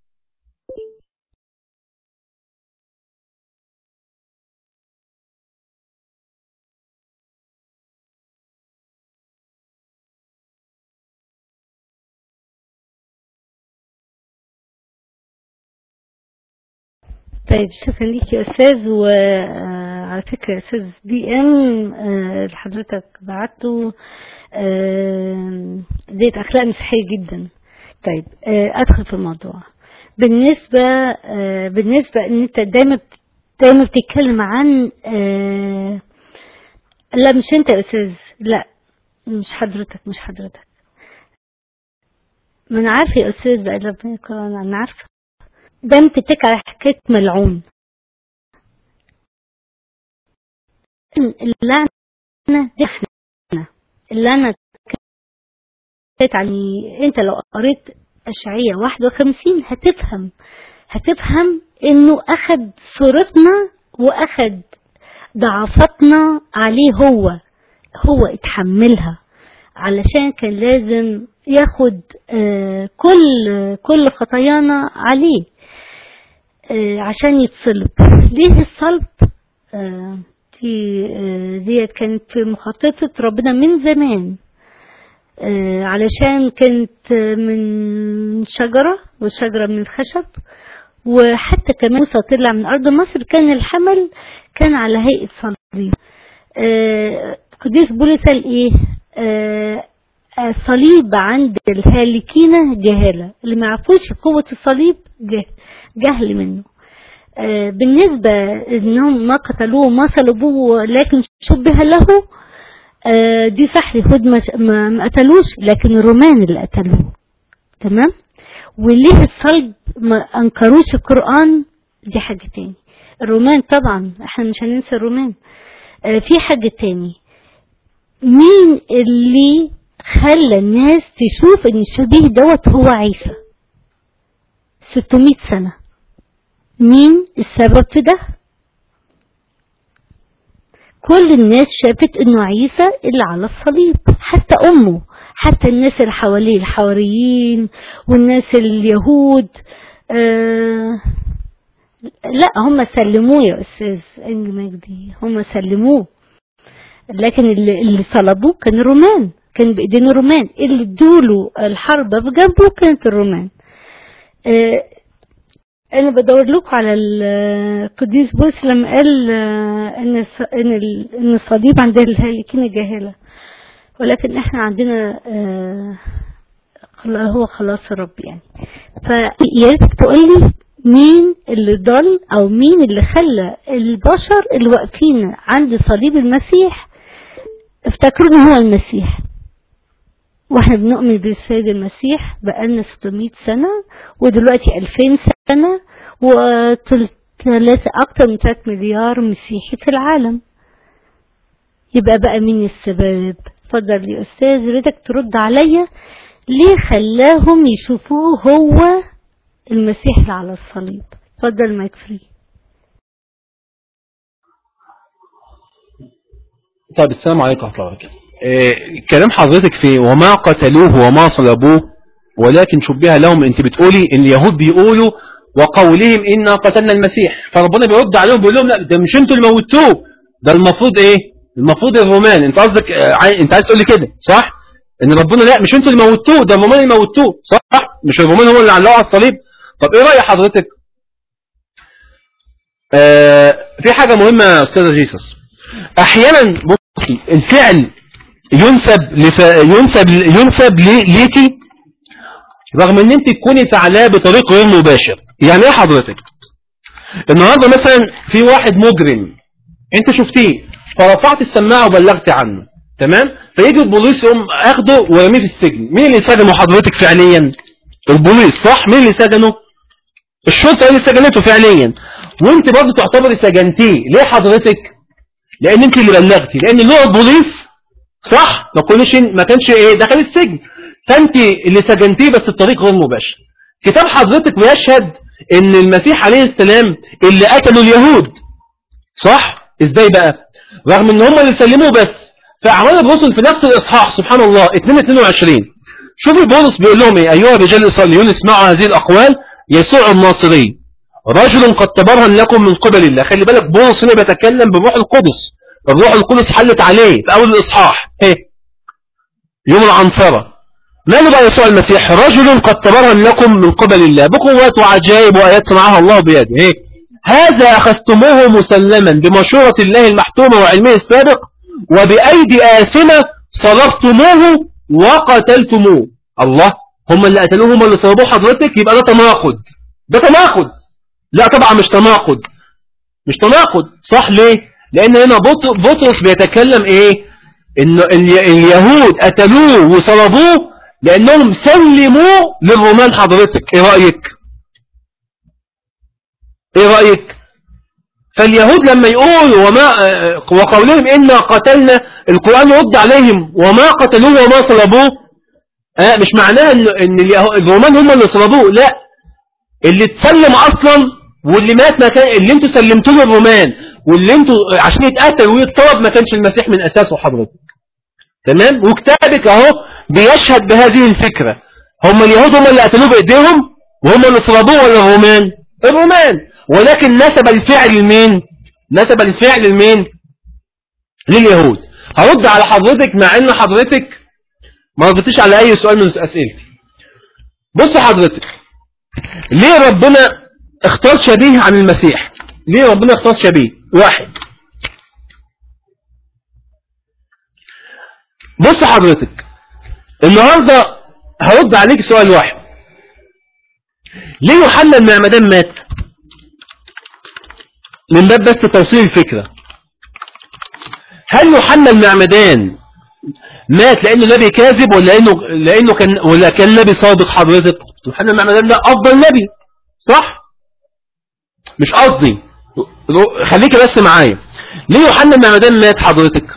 طيب شكرا ليك يا أستاذ وعلى فكرة يا أستاذ بي إم اللي حضرتك بعته ديت أخلاق مسيحية جدا طيب أدخل في الموضوع بالنسبة بالنسبة إن أنت دايما دايما بتتكلم عن لا مش أنت يا أستاذ لا مش حضرتك مش حضرتك ما أنا عارفة يا أستاذ بقى ربنا يكون أنا عارفة دايما بتتكي على حكاية ملعون اللعنة دي احنا اللعنة كانت يعني انت لو قريت اشعية 51 هتفهم هتفهم انه اخد صورتنا واخد ضعفتنا عليه هو هو اتحملها علشان كان لازم ياخد آه كل كل خطايانا عليه آه عشان يتصلب ليه الصلب آه دي ديت كانت في مخططة ربنا من زمان علشان كانت من شجرة والشجرة من الخشب وحتى كمان طلع من أرض مصر كان الحمل كان على هيئة صليب قديس بولس قال إيه صليب عند الهالكين جهالة اللي ما يعرفوش قوة الصليب جهل منه بالنسبة انهم ما قتلوه ما صلبوه لكن شبه له دي صح اليهود ما قتلوش لكن الرومان اللي قتلوه تمام وليه الصلب ما انكروش القرآن دي حاجة تاني الرومان طبعا احنا مش هننسى الرومان في حاجة تاني مين اللي خلى الناس تشوف ان الشبيه دوت هو عيسى 600 سنة مين السبب في ده كل الناس شافت انه عيسى اللي على الصليب حتى امه حتى الناس اللي حواليه الحواريين والناس اليهود آه لا هم سلموه يا استاذ انج مجدي هم سلموه لكن اللي, اللي صلبوه كان الرومان كان بايدين الرومان اللي ادوله الحرب بجنبه كانت الرومان آه انا بدور لكم على القديس بولس لما قال ان ان ان الصليب عند الهالكين جاهله ولكن احنا عندنا هو خلاص الرب يعني فيا ريتك تقول لي مين اللي ضل او مين اللي خلى البشر اللي واقفين عند صليب المسيح افتكروا ان هو المسيح واحنا بنؤمن بالسيد المسيح بقالنا 600 سنة ودلوقتي 2000 سنة وثلاثة أكتر من 3 مليار مسيحي في العالم يبقى بقى مين السبب اتفضل يا أستاذ ريتك ترد عليا ليه خلاهم يشوفوه هو المسيح اللي على الصليب اتفضل مايك فري طيب السلام عليكم ورحمة الله وبركاته إيه كلام حضرتك في وما قتلوه وما صلبوه ولكن شبه لهم انت بتقولي ان اليهود بيقولوا وقولهم إنا قتلنا المسيح فربنا بيرد عليهم بيقول لهم لا ده مش انتوا اللي موتوه ده المفروض ايه المفروض الرومان انت قصدك آه، عاي- انت عايز تقول لي كده صح ان ربنا لا مش انتوا اللي موتوه ده الرومان اللي موتوه صح مش الرومان هو اللي علقوه على الصليب طب ايه رأي حضرتك آه في حاجة مهمة يا استاذ جيسس احيانا بصي الفعل ينسب لف... ينسب ينسب لي... ليكي رغم ان انت تكوني فعلاه بطريق غير مباشر يعني ايه حضرتك النهاردة مثلا في واحد مجرم انت شفتيه فرفعت السماعة وبلغت عنه تمام فيجي البوليس يقوم اخده ويرميه في السجن مين اللي سجنه حضرتك فعليا البوليس صح مين اللي سجنه الشرطة هي اللي سجنته فعليا وانت برضه تعتبري سجنتيه ليه حضرتك لان انت اللي بلغتي لان لو البوليس صح ما كناش ما كانش ايه دخل السجن فانت اللي سجنتيه بس بطريق غير مباشر كتاب حضرتك بيشهد ان المسيح عليه السلام اللي قتلوا اليهود صح ازاي بقى رغم ان هم اللي سلموه بس في اعمال الرسل في نفس الاصحاح سبحان الله 2 22 شوفوا بولس بيقول لهم ايه ايها الرجال الاسرائيليون اسمعوا هذه الاقوال يسوع الناصري رجل قد تبرهن لكم من قبل الله خلي بالك بولس هنا بيتكلم بالروح القدس الروح القدس حلت عليه في اول الاصحاح ايه يوم العنصرة ماله بقى يسوع المسيح رجل قد تبرهن لكم من قبل الله بقوات وعجائب وآيات صنعها الله بيده ايه هذا أخذتموه مسلما بمشورة الله المحتومة وعلمه السابق وبأيدي آثمة صلبتموه وقتلتموه الله هم اللي قتلوه هم اللي صلبوه حضرتك يبقى ده تناقض ده تناقض لا طبعا مش تناقض مش تناقض صح ليه لان هنا بط- بطرس بيتكلم ايه ان ال- اليهود قتلوه وصلبوه لانهم سلموه للرومان حضرتك ايه رأيك ايه رأيك فاليهود لما يقولوا وما آه، وقولهم إنا قتلنا القرآن يرد عليهم وما قتلوه وما صلبوه آه مش معناها ان, إن اليهو- الرومان هم اللي صلبوه لا اللي اتسلم اصلا واللي مات ما كان اللي انتوا سلمتوه للرومان واللي انتوا عشان يتقتل ويتصلب ما كانش المسيح من اساسه حضرتك تمام وكتابك اهو بيشهد بهذه الفكرة هم اليهود هم اللي قتلوه بايديهم وهم اللي صلبوه ولا الرومان الرومان ولكن نسب الفعل لمين نسب الفعل لمين لليهود هرد على حضرتك مع ان حضرتك ما ردتش على اي سؤال من اسئلتي بص حضرتك ليه ربنا اختار شبيه عن المسيح ليه ربنا اختار شبيه واحد بص حضرتك النهاردة هرد عليك سؤال واحد ليه يوحنا المعمدان مات من باب بس توصيل الفكرة هل يوحنا المعمدان مات لانه نبي كاذب ولا لانه لانه كان ولا كان نبي صادق حضرتك يوحنا المعمدان ده افضل نبي صح مش قصدي خليك بس معايا ليه يوحنا المعمدان مات حضرتك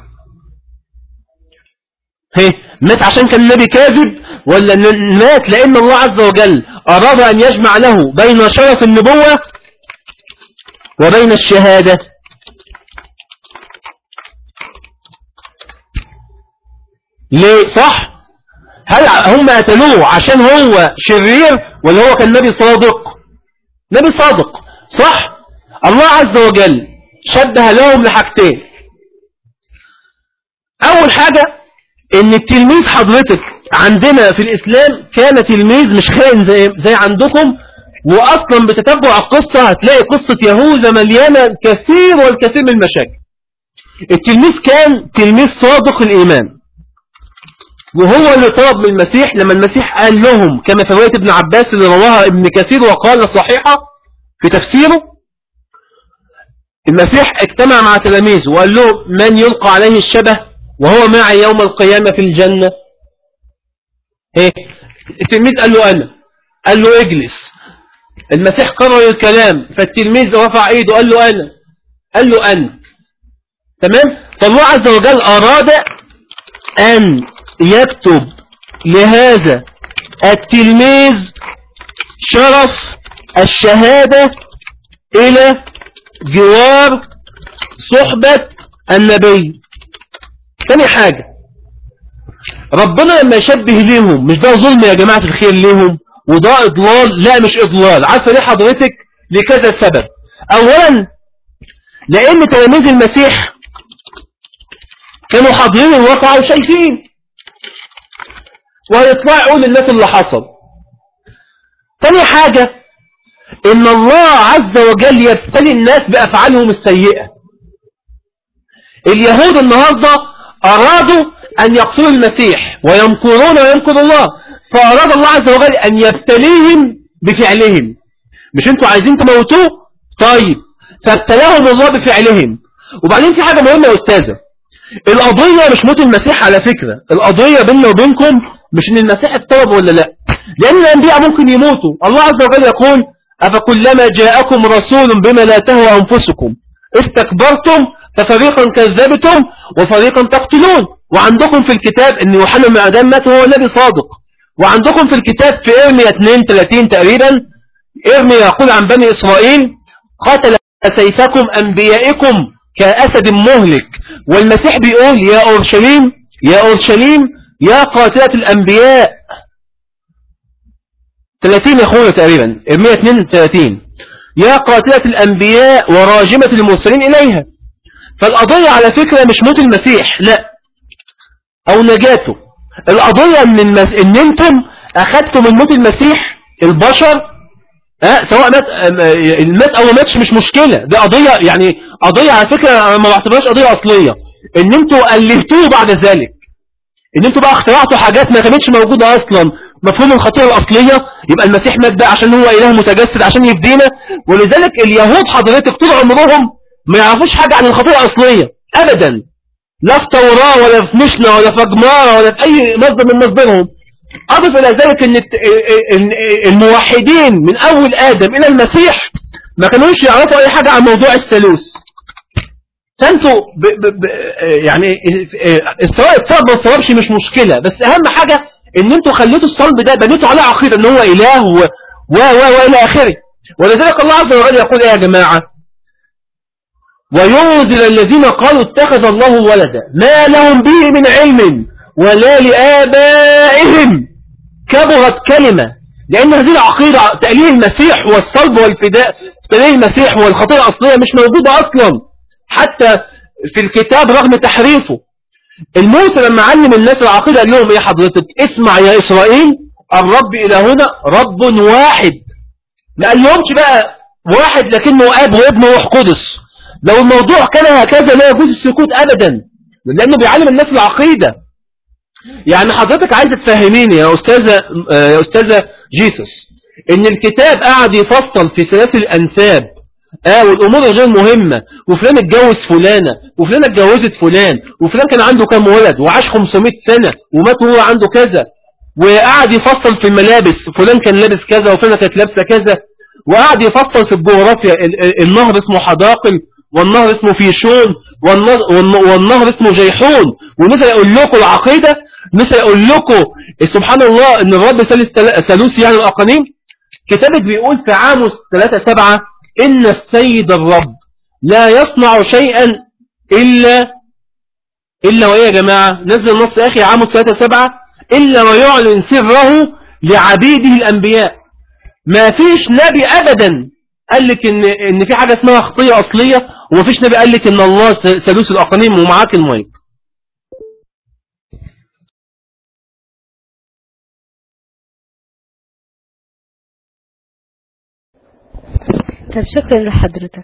هي مات عشان كان نبي كاذب ولا ن- مات لان الله عز وجل اراد ان يجمع له بين شرف النبوة وبين الشهادة ليه صح هل هم قتلوه عشان هو شرير ولا هو كان نبي صادق نبي صادق صح الله عز وجل شبه لهم لحاجتين اول حاجة ان التلميذ حضرتك عندنا في الاسلام كان تلميذ مش خائن زي, زي عندكم واصلا بتتبع القصة هتلاقي قصة يهوذا مليانة الكثير والكثير من المشاكل التلميذ كان تلميذ صادق الايمان وهو اللي طلب من المسيح لما المسيح قال لهم كما في رواية ابن عباس اللي رواها ابن كثير وقال صحيحة في تفسيره المسيح اجتمع مع تلاميذه وقال له من يلقى عليه الشبه وهو معي يوم القيامة في الجنة ايه التلميذ قال له انا قال له اجلس المسيح قرر الكلام فالتلميذ رفع ايده قال له انا قال له انت تمام فالله عز وجل اراد ان يكتب لهذا التلميذ شرف الشهادة الى جوار صحبة النبي تاني حاجة ربنا لما يشبه ليهم مش ده ظلم يا جماعة الخير ليهم وده إضلال لا مش إضلال عارفة ليه حضرتك لكذا سبب أولا لأن تلاميذ المسيح كانوا حاضرين الواقع وشايفين وهيطلع يقول للناس اللي حصل تاني حاجة ان الله عز وجل يبتلي الناس بافعالهم السيئة اليهود النهاردة ارادوا ان يقتلوا المسيح ويمكرون ويمكر الله فاراد الله عز وجل ان يبتليهم بفعلهم مش انتوا عايزين تموتوه طيب فابتلاهم الله بفعلهم وبعدين في حاجة مهمة يا استاذة القضية مش موت المسيح على فكرة القضية بيننا وبينكم مش ان المسيح اضطرب ولا لا لان الانبياء ممكن يموتوا الله عز وجل يقول افكلما جاءكم رسول بما لا تهوى انفسكم استكبرتم ففريقا كذبتم وفريقا تقتلون وعندكم في الكتاب ان يوحنا بن ادم مات وهو النبي صادق وعندكم في الكتاب في ارميا 32 تقريبا ارميا يقول عن بني اسرائيل قاتل سيفكم انبيائكم كأسد مهلك والمسيح بيقول يا أورشليم يا أورشليم يا قاتلة الأنبياء 30 يا أخونا تقريبا 132 يا قاتلة الأنبياء وراجمة المرسلين إليها فالقضية على فكرة مش موت المسيح لا أو نجاته القضية إن, المس... إن أنتم أخذتم من موت المسيح البشر أه سواء مات مات او ما ماتش مش مشكلة دي قضية يعني قضية على فكرة أنا ما بعتبرهاش قضية اصلية ان انتوا الفتوه بعد ذلك ان انتوا بقى اخترعتوا حاجات ما كانتش موجودة اصلا مفهوم الخطيئة الاصلية يبقى المسيح مات بقى عشان هو اله متجسد عشان يفدينا ولذلك اليهود حضرتك طول عمرهم ما يعرفوش حاجة عن الخطيئة الاصلية ابدا لا في توراة ولا في مشنة ولا في جمارة ولا في اي مصدر من مصدرهم أضف إلى ذلك أن الموحدين من أول آدم إلى المسيح ما كانوش يعرفوا أي حاجة عن موضوع الثالوث فانتوا ب ب ب يعني السواء اتصاب ما اتصابش مش مشكلة بس أهم حاجة أن انتوا خليتوا الصلب ده بنيتوا عليه عقيدة أن هو إله و و و وإلى آخره ولذلك الله عز وجل يقول إيه يا جماعة وينذر الذين قالوا اتخذ الله ولدا ما لهم به من علم ولا لآبائهم كبرت كلمة لأن هذه العقيدة تأليه المسيح والصلب والفداء تأليه المسيح والخطيئة الأصلية مش موجودة أصلا حتى في الكتاب رغم تحريفه الموسى لما علم الناس العقيدة قال لهم ايه حضرتك اسمع يا إسرائيل الرب إلهنا رب واحد ما قال لهمش بقى واحد لكنه أب وابن وروح قدس لو الموضوع كان هكذا لا يجوز السكوت أبدا لأنه بيعلم الناس العقيدة يعني حضرتك عايزة تفهميني يا أستاذة, يا أستاذة جيسوس إن الكتاب قاعد يفصل في سلاسل الأنساب آه والأمور غير مهمة وفلان اتجوز فلانة وفلانة اتجوزت فلان وفلان كان عنده كام ولد وعاش 500 سنة ومات وهو عنده كذا وقعد يفصل في الملابس فلان كان لابس كذا وفلانة كانت لابسة كذا وقعد يفصل في الجغرافيا النهر اسمه حداقل والنهر اسمه فيشون والنهر, والنهر اسمه جيحون ونسى يقول لكم العقيدة نسى يقول لكم سبحان الله ان الرب ثالوث يعني الأقانيم كتابك بيقول في عاموس 3 7 إن السيد الرب لا يصنع شيئا إلا إلا وإيه يا جماعة نزل النص يا أخي عاموس 3 7 إلا ويعلن سره لعبيده الأنبياء ما فيش نبي أبدا قال لك إن, إن في حاجة اسمها خطية أصلية وما فيش نبي قال لك إن الله ثالوث الأقانيم ومعاك المايك طب شكرا لحضرتك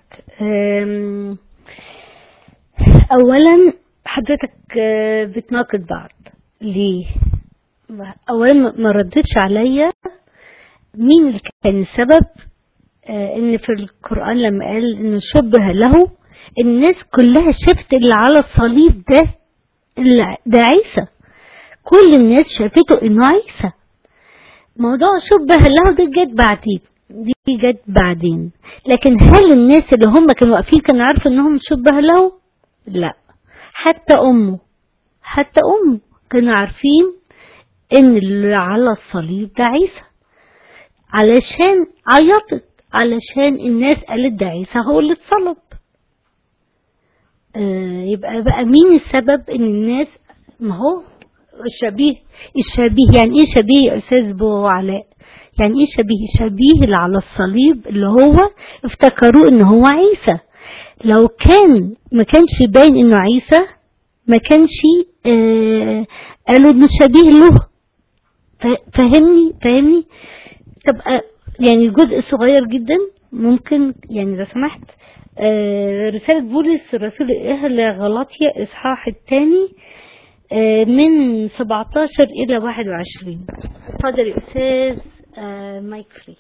اولا حضرتك بتناقض بعض ليه اولا ما ردتش عليا مين اللي كان السبب ان في القرآن لما قال انه شبه له الناس كلها شفت اللي على الصليب ده ده عيسى كل الناس شافته انه عيسى موضوع شبه له ده جت بعدين دي جت بعدين لكن هل الناس اللي هم كانوا واقفين كانوا عارفوا انهم شبه له لا حتى امه حتى امه كانوا عارفين ان اللي على الصليب ده عيسى علشان عيطت علشان الناس قالت ده عيسى هو اللي اتصلب آه يبقى بقى مين السبب ان الناس ما هو الشبيه الشبيه يعني ايه شبيه يا استاذ بو علاء يعني ايه شبيه شبيه اللي على الصليب اللي هو افتكروه ان هو عيسى لو كان ما كانش باين انه عيسى ما كانش آه قالوا انه شبيه له فاهمني فاهمني طب آه يعني جزء صغير جدا ممكن يعني لو سمحت آه رسالة بولس الرسول أهل غلاطيا إصحاح الثاني آه من 17 إلى 21 اتفضل يا أستاذ آه مايك فري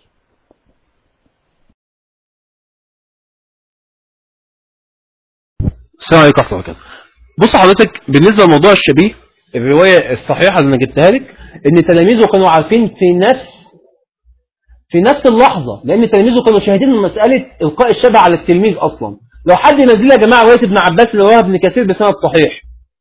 السلام عليكم ورحمة الله وبركاته بص حضرتك بالنسبة لموضوع الشبيه الرواية الصحيحة اللي أنا جبتها لك إن تلاميذه كانوا عارفين في نفس في نفس اللحظة لأن تلاميذه كانوا شاهدين من مسألة إلقاء الشبه على التلميذ أصلا لو حد ينزل يا جماعة رواية ابن عباس اللي رواها ابن كثير بسند صحيح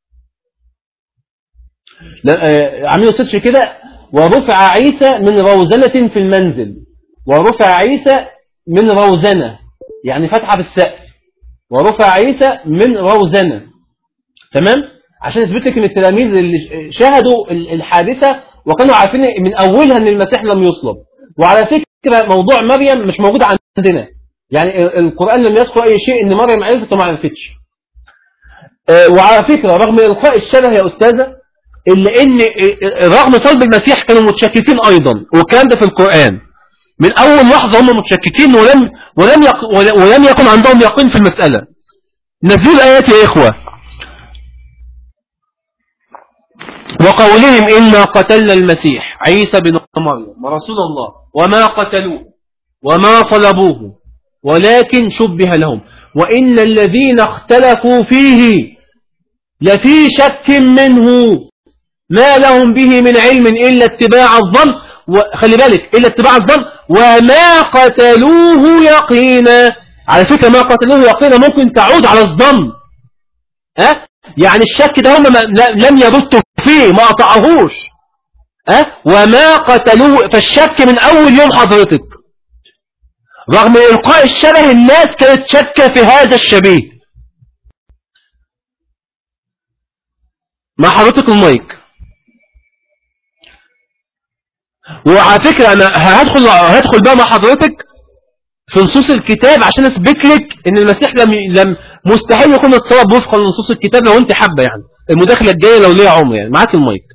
عاملين سيرش كده ورفع عيسى من روزنة في المنزل ورفع عيسى من روزنة يعني فتحة في السقف ورفع عيسى من روزنة تمام عشان يثبت لك ان التلاميذ اللي شاهدوا الحادثة وكانوا عارفين من اولها ان المسيح لم يصلب وعلى فكرة موضوع مريم مش موجود عندنا يعني القرآن لم يذكر اي شيء ان مريم عرفت وما عرفتش وعلى فكرة رغم القاء الشبه يا استاذة الا ان رغم صلب المسيح كانوا متشككين ايضا والكلام ده في القرآن من اول لحظة هم متشككين ولم ولم يق ولم يكن عندهم يقين في المسألة نزلوا الايات يا اخوة وقولهم إنا قتلنا المسيح عيسى بن مريم ورسول الله وما قتلوه وما صلبوه ولكن شبه لهم وإن الذين اختلفوا فيه لفي شك منه ما لهم به من علم إلا اتباع الظن وخلي بالك إلا اتباع الظن وما قتلوه يقينا على فكرة ما قتلوه يقينا ممكن تعود على الظن ها يعني الشك ده هم لم يردوا فيه ما قطعهوش أه؟ وما قتلوه فالشك من أول يوم حضرتك رغم إلقاء الشبه الناس كانت شكة في هذا الشبيه مع حضرتك المايك وعلى فكرة أنا هدخل, هدخل بقى مع حضرتك في نصوص الكتاب عشان اثبت لك ان المسيح لم لم مستحيل يكون اتصاب وفقا لنصوص الكتاب لو انت حابه يعني المداخله الجايه لو ليها عمر يعني معاك المايك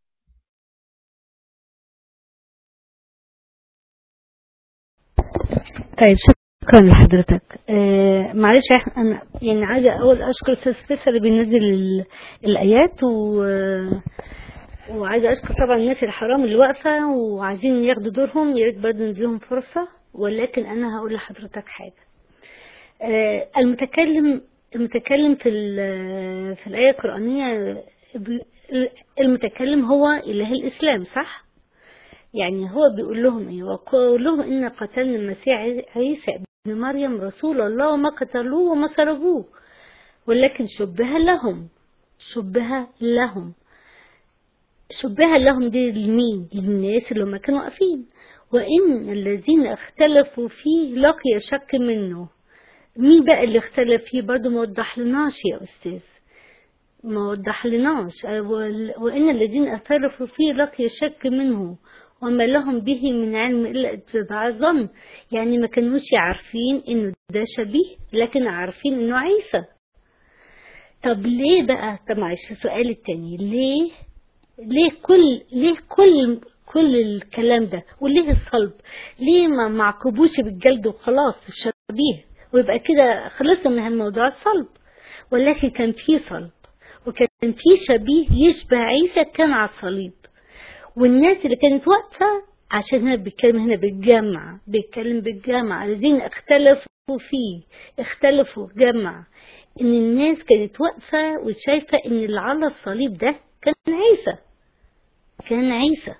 طيب شكرا لحضرتك آه معلش انا يعني عايزه اول اشكر استاذ فيصل اللي بينزل الايات و وعايزه اشكر طبعا الناس الحرام اللي واقفه وعايزين ياخدوا دورهم يا ريت برضه نديهم فرصه ولكن انا هقول لحضرتك حاجه آه المتكلم المتكلم في في الايه القرانيه المتكلم هو اله الاسلام صح يعني هو بيقول لهم ايه وقال لهم ان قتلنا المسيح عيسى ابن مريم رسول الله وما قتلوه وما صلبوه ولكن شبه لهم شبه لهم شبه لهم دي لمين للناس اللي هم كانوا واقفين وإن الذين اختلفوا فيه لقي شك منه مين بقى اللي اختلف فيه برضه ما وضح لناش يا أستاذ ما وضح لناش وإن الذين اختلفوا فيه لقي شك منه وما لهم به من علم إلا اتباع الظن يعني ما كانوش عارفين إنه ده شبيه لكن عارفين إنه عيسى طب ليه بقى طب معلش السؤال التاني ليه ليه كل ليه كل كل الكلام ده وليه الصلب ليه ما معقبوش بالجلد وخلاص الشبيه ويبقى كده خلصنا من موضوع الصلب ولكن كان في صلب وكان في شبيه يشبه عيسى كان على الصليب والناس اللي كانت واقفة عشان هنا بيتكلم هنا بالجمع بيتكلم بالجمع الذين اختلفوا فيه اختلفوا جمع ان الناس كانت واقفة وشايفة ان اللي على الصليب ده كان عيسى كان عيسى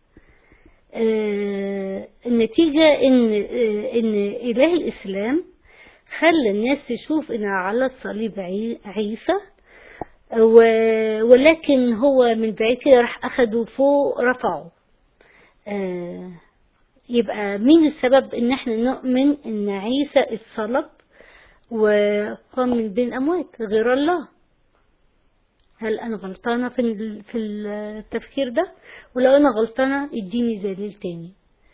آه النتيجة إن آه إن إله الإسلام خلى الناس تشوف إن على الصليب عيسى ولكن هو من بعيد كده راح أخده فوق رفعه آه يبقى مين السبب إن إحنا نؤمن إن عيسى اتصلب وقام من بين أموات غير الله هل أنا غلطانة في ال- في التفكير ده ولو أنا غلطانة اديني دليل تاني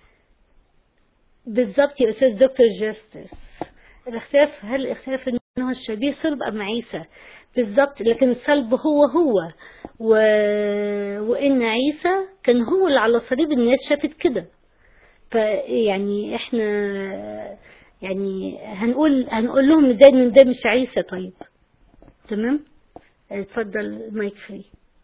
بالظبط يا أستاذ دكتور جاستس الاختلاف هل الاختلاف ان هو الشبيه صلب ام عيسى بالظبط لكن الصلب هو هو و... وان عيسى كان هو اللي على الصليب الناس شافت كده فيعني احنا يعني هنقول هنقول لهم ازاي ان ده مش عيسى طيب تمام اتفضل المايك فري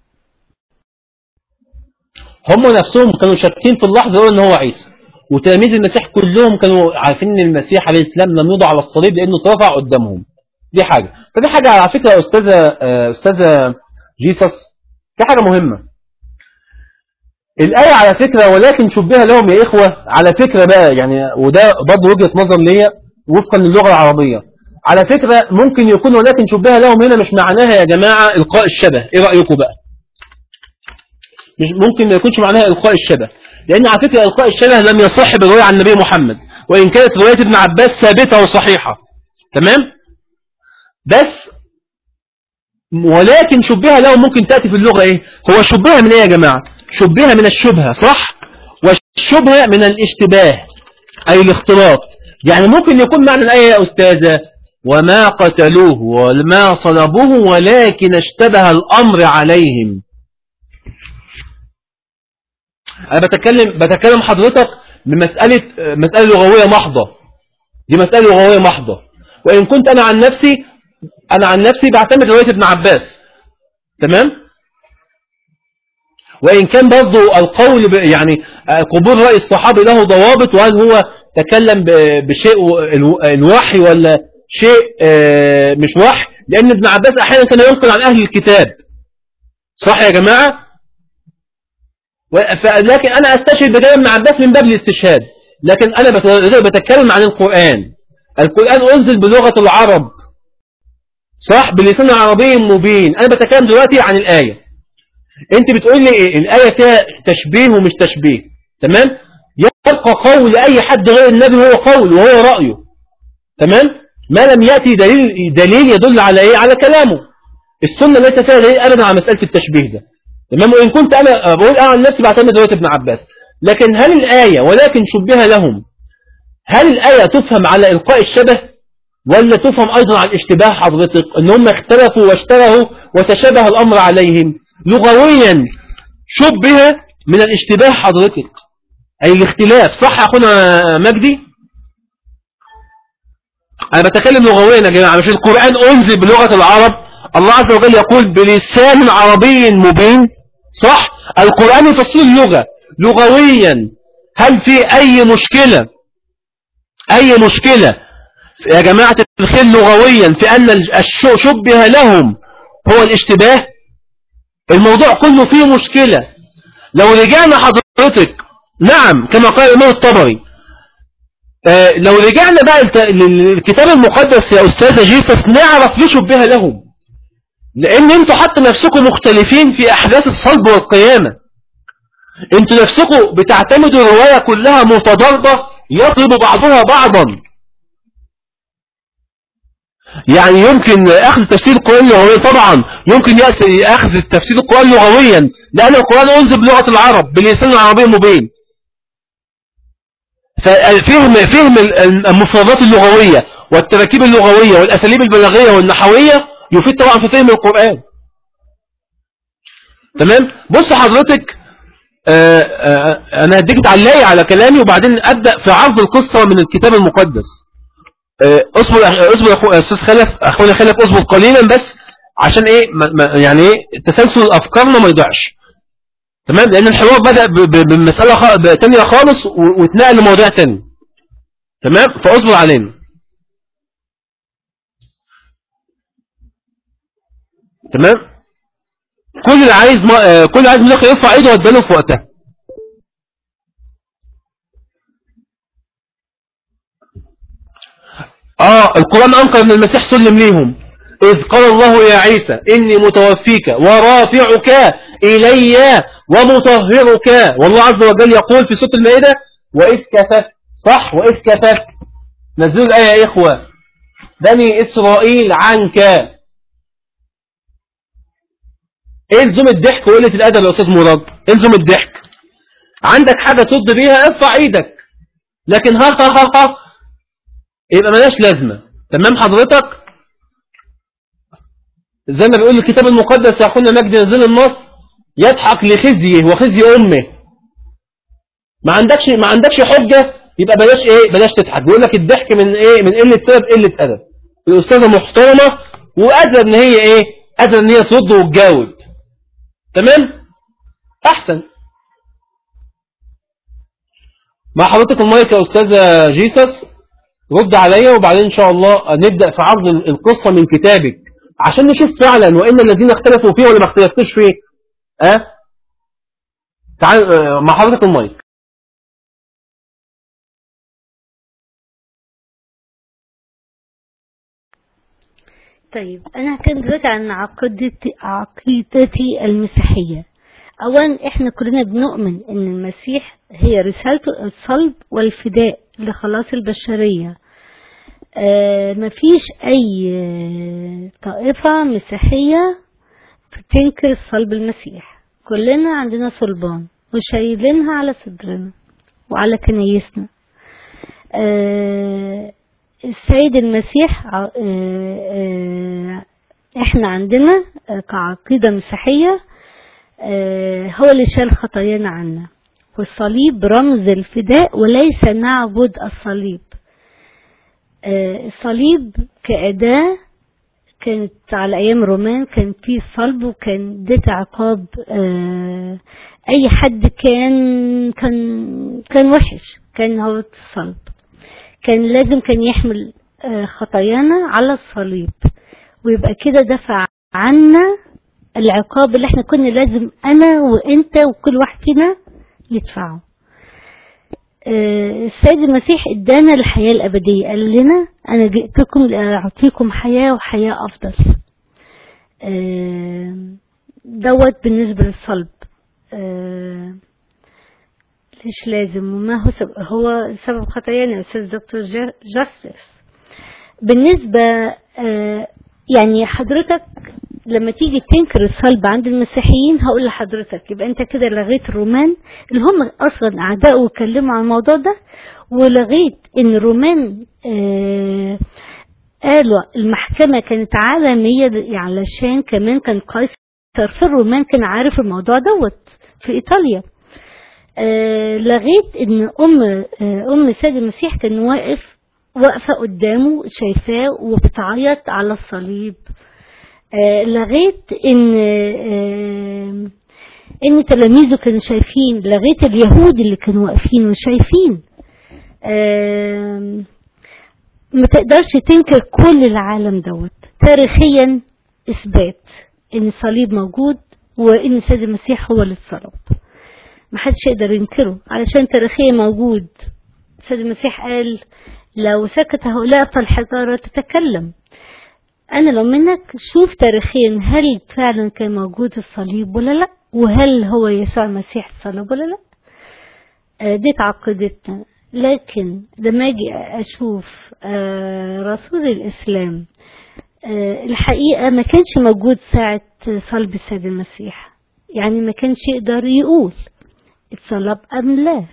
هم نفسهم كانوا شاكين في اللحظة دول ان هو عيسى وتلاميذ المسيح كلهم كانوا عارفين ان المسيح عليه السلام لم يوضع على الصليب لانه اترفع قدامهم دي حاجة فدي حاجة على فكرة يا استاذة آه، استاذة جيسس دي حاجة مهمة الآية على فكرة ولكن شبهها لهم يا إخوة على فكرة بقى يعني وده برضه وجهة نظر ليا وفقا للغة العربية على فكرة ممكن يكون ولكن شبهها لهم هنا مش معناها يا جماعة إلقاء الشبه إيه رأيكم بقى مش ممكن ما يكونش معناها إلقاء الشبه لأن على فكرة إلقاء الشبه لم يصح بالرواية عن النبي محمد وإن كانت رواية ابن عباس ثابتة وصحيحة تمام بس ولكن شبهها له ممكن تأتي في اللغة إيه هو شبهها من إيه يا جماعة شبهها من الشبهة صح والشبهة من الاشتباه أي الاختلاط يعني ممكن يكون معنى الآية يا أستاذة وما قتلوه وما صلبوه ولكن اشتبه الأمر عليهم أنا بتكلم بتكلم حضرتك بمسألة مسألة لغوية محضة دي مسألة لغوية محضة وإن كنت أنا عن نفسي أنا عن نفسي بعتمد رواية ابن عباس تمام وإن كان برضه القول ب- يعني آه، قبول رأي الصحابي له ضوابط وهل هو تكلم ب- بشيء و- الو- الوحي ولا شيء آه، مش وحي لأن ابن عباس أحيانا كان ينقل عن أهل الكتاب صح يا جماعة و- ف- لكن أنا أستشهد بكلام ابن عباس من باب الاستشهاد لكن أنا بت- بتكلم عن القرآن القرآن أنزل بلغة العرب صح بلسان عربي مبين أنا بتكلم دلوقتي عن الآية انت بتقول لي ايه الآية فيها تشبيه ومش تشبيه تمام يبقى قول أي حد غير النبي هو قول وهو رأيه تمام ما لم يأتي دليل دليل يدل على ايه على كلامه السنة ليس فيها دليل أبدا على مسألة التشبيه ده تمام وإن كنت أنا بقول أنا عن نفسي بعتمد رواية ابن عباس لكن هل الآية ولكن شبه لهم هل الآية تفهم على إلقاء الشبه ولا تفهم أيضا على الاشتباه حضرتك ان هم اختلفوا واشتبهوا وتشابه الأمر عليهم لغويا شبه من الاشتباه حضرتك أي الاختلاف صح يا أخونا مجدي أنا بتكلم لغويا يا جماعة مش القرآن أنزل بلغة العرب الله عز وجل يقول بلسان عربي مبين صح القرآن يفصل اللغة لغويا هل في أي مشكلة أي مشكلة يا جماعة الخير لغويا في أن الش- شبه لهم هو الاشتباه الموضوع كله فيه مشكلة لو رجعنا حضرتك نعم كما قال الإمام الطبري آه لو رجعنا بقى الت- للكتاب المقدس يا أستاذة جيسس نعرف ليه شبه لهم لأن انتوا حتى نفسكم مختلفين في أحداث الصلب والقيامة انتوا نفسكم بتعتمدوا الرواية كلها متضاربة يطلب بعضها بعضا يعني يمكن أخذ تفسير القرآن لغويا طبعا يمكن يأس- أخذ تفسير القرآن لغويا لأن القرآن أنزل بلغة العرب باللسان العربي المبين فالفهم فهم ال- المفردات اللغوية والتراكيب اللغوية والأساليب البلاغية والنحوية يفيد طبعا في فهم القرآن تمام بص حضرتك آه، آه، انا هديك تعليقي على كلامي وبعدين ابدا في عرض القصه من الكتاب المقدس آه، اصبر أخ- اصبر يا أخو- استاذ خلف اخونا خلف اصبر قليلا بس عشان ايه ما ما يعني ايه تسلسل افكارنا ما يضيعش تمام لان الحوار بدا ب- ب- بمساله خ... ب- تانية خالص و- واتنقل لمواضيع تانية تمام فاصبر علينا تمام كل اللي عايز ما... آه، كل اللي عايز ملاك يرفع ايده واداله في وقتها اه القرآن انكر ان المسيح سلم ليهم اذ قال الله يا عيسى اني متوفيك ورافعك الي ومطهرك والله عز وجل يقول في سورة المائدة واذ كففت صح واذ كففت نزلوا الآية يا إخوة بني إسرائيل عنك الزم الضحك وقلة الأدب يا أستاذ مراد الزم الضحك عندك حاجة ترد بيها ارفع ايدك لكن ها ها ها ها يبقى ملاش لازمة تمام حضرتك زي ما بيقول الكتاب المقدس يا أخونا مجد نزل النص يضحك لخزيه وخزي أمه ما عندكش ما عندكش حجة يبقى بلاش ايه بلاش تضحك بيقول لك الضحك من ايه من قلة سبب قلة أدب الأستاذة محترمة وقادرة ان هي ايه قادرة ان هي ترد وتجاوب تمام احسن مع حضرتك المايك يا أستاذة جيسس رد عليا وبعدين إن شاء الله نبدأ في عرض القصة من كتابك عشان نشوف فعلا وإن الذين اختلفوا فيه ولا ما اختلفتوش فيه أه؟ تعال أه مع حضرتك المايك طيب أنا هتكلم دلوقتي عن عقيدتي عقيدتي المسيحية أولا إحنا كلنا بنؤمن إن المسيح هي رسالته الصلب والفداء لخلاص البشرية آه مفيش أي طائفة مسيحية بتنكر صلب المسيح كلنا عندنا صلبان وشايلينها على صدرنا وعلى كنايسنا آه السيد المسيح آه آه احنا عندنا كعقيدة مسيحية هو اللي شال خطايانا عنا والصليب رمز الفداء وليس نعبد الصليب الصليب كأداة كانت على أيام رومان كان فيه صلب وكان ده عقاب أي حد كان كان كان وحش كان هو الصلب كان لازم كان يحمل خطايانا على الصليب ويبقى كده دفع عنا العقاب اللي احنا كنا لازم انا وانت وكل واحد فينا يدفعه السيد المسيح ادانا الحياة الأبدية قال لنا أنا جئتكم لأعطيكم حياة وحياة أفضل دوت بالنسبة للصلب ليش لازم وما هو سبب هو سبب خطايانا أستاذ دكتور جاستس بالنسبة يعني حضرتك لما تيجي تنكر الصلب عند المسيحيين هقول لحضرتك يبقى انت كده لغيت الرومان اللي هم اصلا اعداء واتكلموا عن الموضوع ده ولغيت ان الرومان آه قالوا المحكمة كانت عالمية علشان كمان كان قيصر في الرومان كان عارف الموضوع دوت في ايطاليا آه لغيت ان ام آه ام سيد المسيح كان واقف واقفة قدامه شايفاه وبتعيط على الصليب آه لغيت ان آه ان تلاميذه كانوا شايفين لغيت اليهود اللي كانوا واقفين وشايفين آه ما تقدرش تنكر كل العالم دوت تاريخيا اثبات ان الصليب موجود وان السيد المسيح هو اللي اتصلب ما حدش يقدر ينكره علشان تاريخيا موجود السيد المسيح قال لو سكت هؤلاء فالحجارة تتكلم أنا لو منك شوف تاريخيا هل فعلا كان موجود الصليب ولا لا وهل هو يسوع المسيح الصليب ولا لا دي عقيدتنا لكن لما اجي اشوف رسول الاسلام الحقيقة ما كانش موجود ساعة صلب السيد المسيح يعني ما كانش يقدر يقول اتصلب ام لا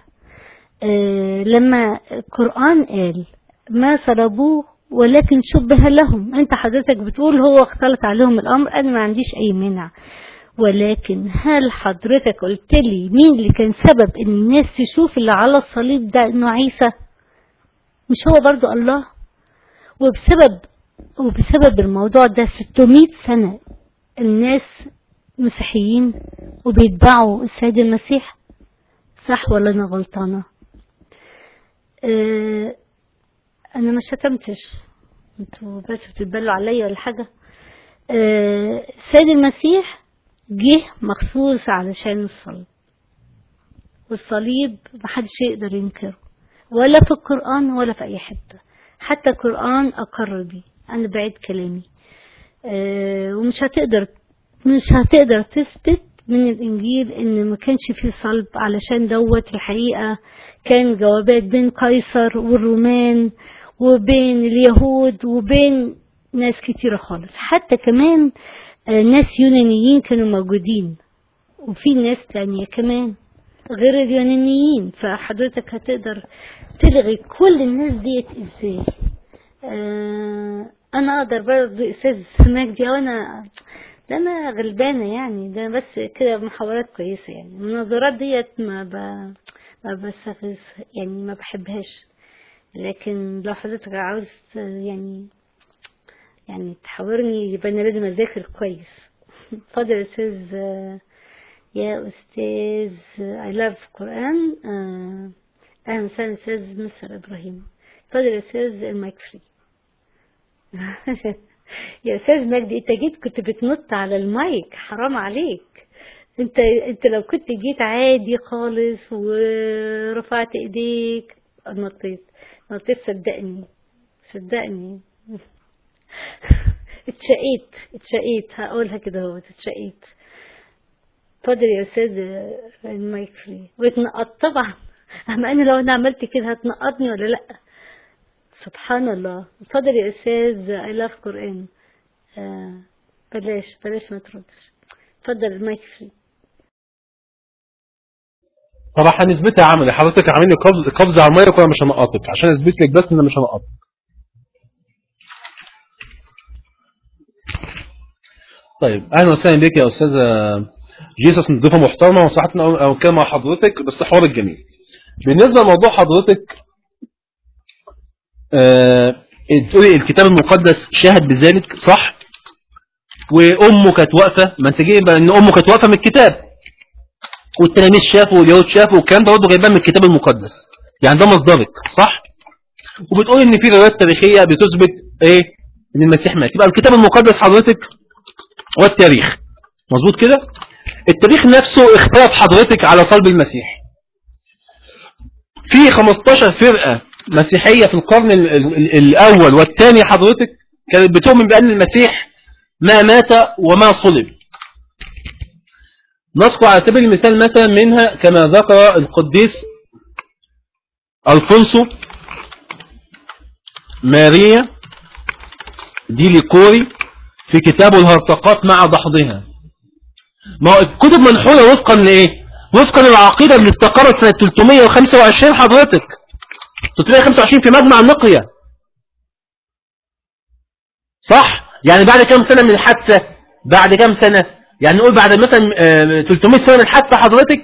لما القرآن قال ما صلبوه ولكن شبه لهم انت حضرتك بتقول هو اختلط عليهم الامر انا ما عنديش اي مانع ولكن هل حضرتك قلت لي مين اللي كان سبب ان الناس تشوف اللي على الصليب ده انه عيسى مش هو برضو الله وبسبب وبسبب الموضوع ده 600 سنة الناس مسيحيين وبيتبعوا السيد المسيح صح ولا انا غلطانة اه انا ما شتمتش انتوا بس بتتبلوا عليا ولا حاجة اه السيد المسيح جه مخصوص علشان الصليب والصليب محدش يقدر ينكره ولا في القرآن ولا في أي حتة حتى القرآن أقر بيه أنا بعيد كلامي أه ومش هتقدر مش هتقدر تثبت من الإنجيل إن ما كانش فيه صلب علشان دوت الحقيقة كان جوابات بين قيصر والرومان وبين اليهود وبين ناس كتيرة خالص حتى كمان آه، ناس يونانيين كانوا موجودين وفي ناس تانية كمان غير اليونانيين فحضرتك هتقدر تلغي كل الناس ديت ازاي آه انا اقدر برضه استاذ مجدي وانا ده انا غلبانه يعني ده بس كده محاولات كويسه يعني المناظرات ديت ما ب... ما بستغل يعني ما بحبهاش لكن لو حضرتك عاوز يعني يعني تحاورني يبقى انا لازم اذاكر كويس اتفضل يا استاذ يا استاذ I love قرآن آه، اهلا وسهلا استاذ مستر ابراهيم اتفضل يا استاذ المايك فري يا استاذ مجدي انت جيت كنت بتنط على المايك حرام عليك انت انت لو كنت جيت عادي خالص ورفعت ايديك نطيت نطيت صدقني صدقني اتشقيت اتشقيت هقولها كده اهو اتشقيت اتفضل يا استاذ المايك فري واتنقط طبعا اما انا لو انا عملت كده هتنقطني ولا لا سبحان الله اتفضل يا استاذ اي لاف قران آه بلاش بلاش ما تردش اتفضل المايك فري طبعا هنثبتها عملي حضرتك عامل لي قفز قفز على المايك وانا مش هنقطك عشان اثبت لك بس ان انا مش هنقطك طيب اهلا وسهلا بك يا استاذه جيسس ضيفه محترمه وصراحه انا اتكلم مع حضرتك بس حوارك جميل بالنسبه لموضوع حضرتك آه تقولي الكتاب المقدس شاهد بذلك صح وامه كانت واقفه ما انت جايب ان امه كانت واقفه من الكتاب والتلاميذ شافوا واليهود شافوا والكلام ده برضه جايباه من الكتاب المقدس يعني ده مصدرك صح وبتقول ان في روايات تاريخيه بتثبت ايه ان المسيح مات يبقى الكتاب المقدس حضرتك هو التاريخ مظبوط كده التاريخ نفسه اختلف حضرتك على صلب المسيح في 15 فرقة مسيحية في القرن ال- ال- الأول والثاني حضرتك كانت بتؤمن بأن المسيح ما مات وما صلب نذكر على سبيل المثال مثلا منها كما ذكر القديس الفونسو ماريا دي ليكوري في كتابه الهرطقات مع دحضها ما هو الكتب منحولة وفقا لإيه وفقا للعقيدة اللي استقرت سنة 325 حضرتك 325 في مجمع النقية صح يعني بعد كام سنة من الحادثة بعد كام سنة يعني نقول بعد مثلا آه، 300 سنة من الحادثة حضرتك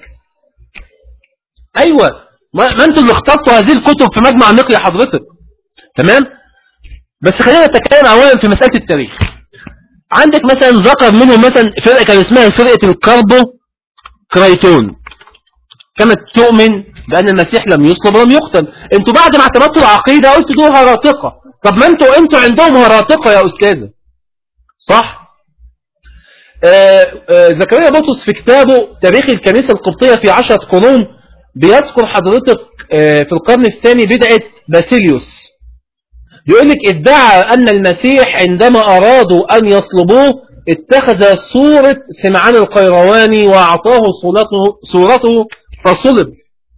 ايوه ما, ما انتوا اللي اخترتوا هذه الكتب في مجمع النقية حضرتك تمام بس خلينا نتكلم اولا في مسألة التاريخ عندك مثلا ذكر منهم مثلا فرقة كان اسمها فرقة الكربو كرايتون كانت تؤمن بأن المسيح لم يصلب ولم يقتل انتوا بعد ما اعتمدتوا العقيدة قلتوا دول هراطقة طب ما انتوا انتوا عندهم هراطقة يا أستاذة صح آه، آه، زكريا بطرس في كتابه تاريخ الكنيسة القبطية في عشرة قرون بيذكر حضرتك آه، في القرن الثاني بدعة باسيليوس بيقول لك ادعى أن المسيح عندما أرادوا أن يصلبوه اتخذ صورة سمعان القيرواني وأعطاه صورته, صورته فصلب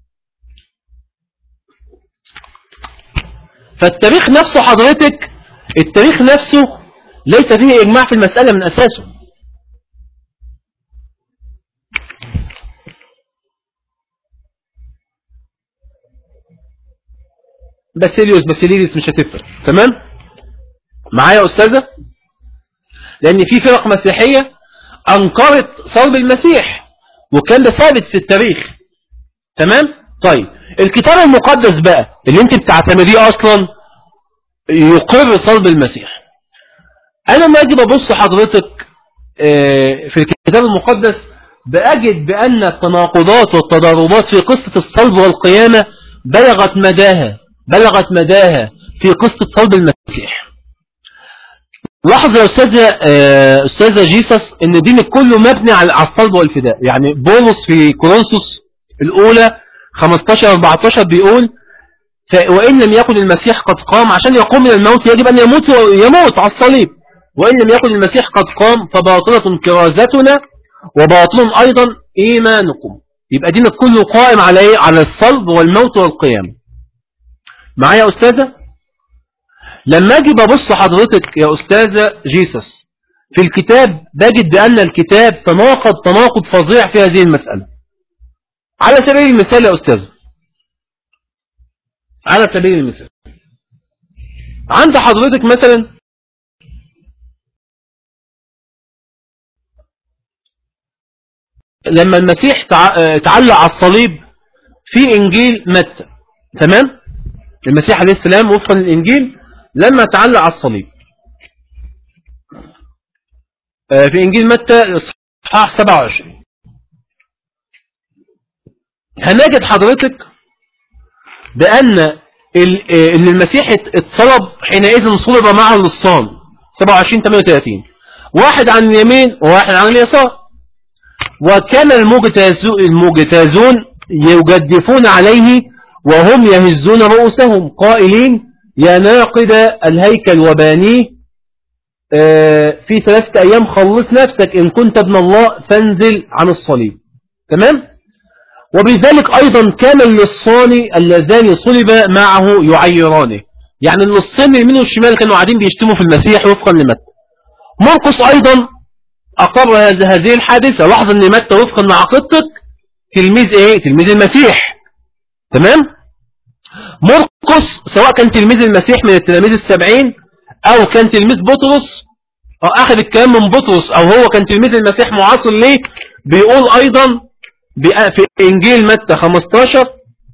فالتاريخ نفسه حضرتك التاريخ نفسه ليس فيه إجماع في المسألة من أساسه باسيليوس باسيليوس مش هتفرق تمام معايا يا أستاذة لأن في فرق مسيحية أنكرت صلب المسيح وكان ده ثابت في التاريخ تمام طيب الكتاب المقدس بقى اللي انت بتعتمديه أصلا يقر صلب المسيح أنا لما أجي ببص حضرتك آه، في الكتاب المقدس بأجد بأن التناقضات والتضاربات في قصة الصلب والقيامة بلغت مداها بلغت مداها في قصة صلب المسيح لاحظ يا أستاذة, آه، أستاذة جيسس أن دينك كله مبني على على الصلب والفداء يعني بولس في كورنثوس الأولى 15-14 بيقول ف- وإن لم يكن المسيح قد قام عشان يقوم من الموت يجب أن يموت يموت على الصليب وإن لم يكن المسيح قد قام فباطلة كرازتنا وباطل أيضا إيمانكم يبقى دينك كله قائم على إيه؟ على الصلب والموت والقيام معايا يا أستاذة لما اجي ببص حضرتك يا أستاذة جيسس في الكتاب بجد بأن الكتاب تناقض تناقض فظيع في هذه المسألة على سبيل المثال يا أستاذ على سبيل المثال عند حضرتك مثلا لما المسيح تعلق على الصليب في إنجيل متى تمام المسيح عليه السلام وفقا للإنجيل لما تعلق على الصليب آه، في إنجيل متى إصحاح 27 هنجد حضرتك بأن آه، إن المسيح اتصلب حينئذ صلب معه اللصان 27 38 واحد عن اليمين وواحد عن اليسار وكان المجتازون يجدفون عليه وهم يهزون رؤوسهم قائلين يا ناقد الهيكل وبانيه آه، في ثلاثة أيام خلص نفسك إن كنت ابن الله فانزل عن الصليب تمام وبذلك أيضا كان اللصان اللذان صلب معه يعيرانه يعني اللصين اليمين والشمال كانوا قاعدين بيشتموا في المسيح وفقا لمتى مرقس أيضا أقر هذه الحادثة لاحظ أن متى وفقا مع عقيدتك تلميذ إيه تلميذ المسيح تمام مرقس سواء كان تلميذ المسيح من التلاميذ السبعين أو كان تلميذ بطرس أو أخذ الكلام من بطرس أو هو كان تلميذ المسيح معاصر ليه بيقول أيضا في إنجيل متى 15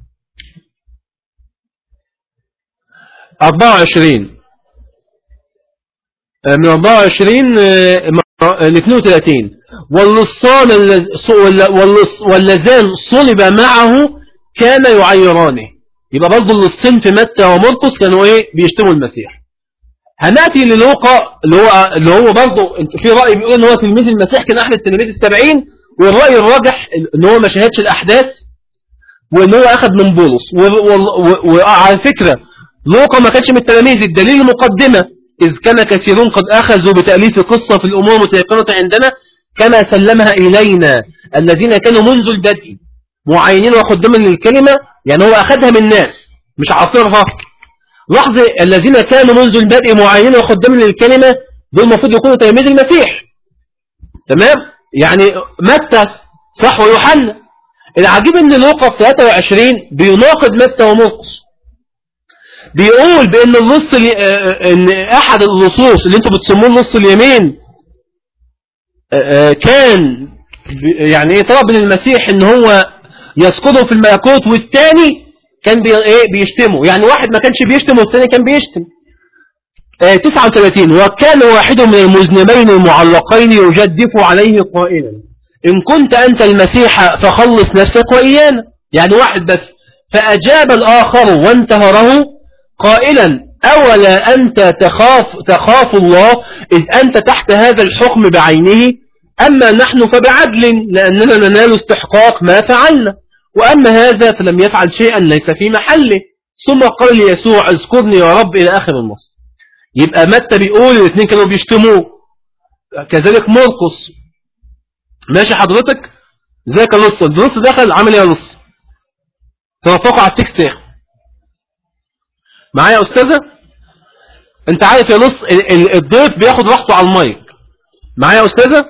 24 من 24 ل 32 واللصان واللذان صلب معه كان يعيرانه يبقى برضه اللصين في متى ومرقس كانوا ايه بيشتموا المسيح هنأتي للوقا اللي هو اللي هو برضه في رأي بيقول ان هو تلميذ المسيح كان احد التلاميذ السبعين والرأي الراجح ان هو ما شاهدش الاحداث وان هو اخذ من بولس وعلى فكرة لوقا ما كانش من التلاميذ الدليل المقدمة إذ كان كثيرون قد أخذوا بتأليف قصة في الأمور متيقنة عندنا كما سلمها إلينا الذين كانوا منذ البدء معينين وخدما للكلمة يعني هو أخذها من الناس مش عاصرها لاحظ الذين كانوا منذ البدء معينين وخدما للكلمة دول المفروض يكونوا تلاميذ المسيح تمام يعني متى صح ويوحنا العجيب ان لوقا في 23 بيناقض متى ومرقس بيقول بان النص آه، آه، ان احد اللصوص اللي انتوا بتسموه النص اليمين آه، كان يعني ايه طلب من المسيح ان هو يسقطه في الملكوت والتاني كان بي ايه بيشتمه يعني واحد ما كانش بيشتم والتاني كان بيشتم 39 وكان واحد من المذنبين المعلقين يجدف عليه قائلا إن كنت أنت المسيح فخلص نفسك وإيانا يعني واحد بس فأجاب الآخر وانتهره قائلا أولا أنت تخاف, تخاف الله إذ أنت تحت هذا الحكم بعينه أما نحن فبعدل لأننا ننال استحقاق ما فعلنا وأما هذا فلم يفعل شيئا ليس في محله ثم قال ليسوع اذكرني يا رب إلى آخر النص يبقى متى بيقول الاثنين كانوا بيشتموه كذلك مرقس ماشي حضرتك زي كان نص النص دخل عمل ايه نص توافقوا على التكست معايا يا أستاذة انت عارف يا نص الضيف بياخد راحته على المايك معايا يا أستاذة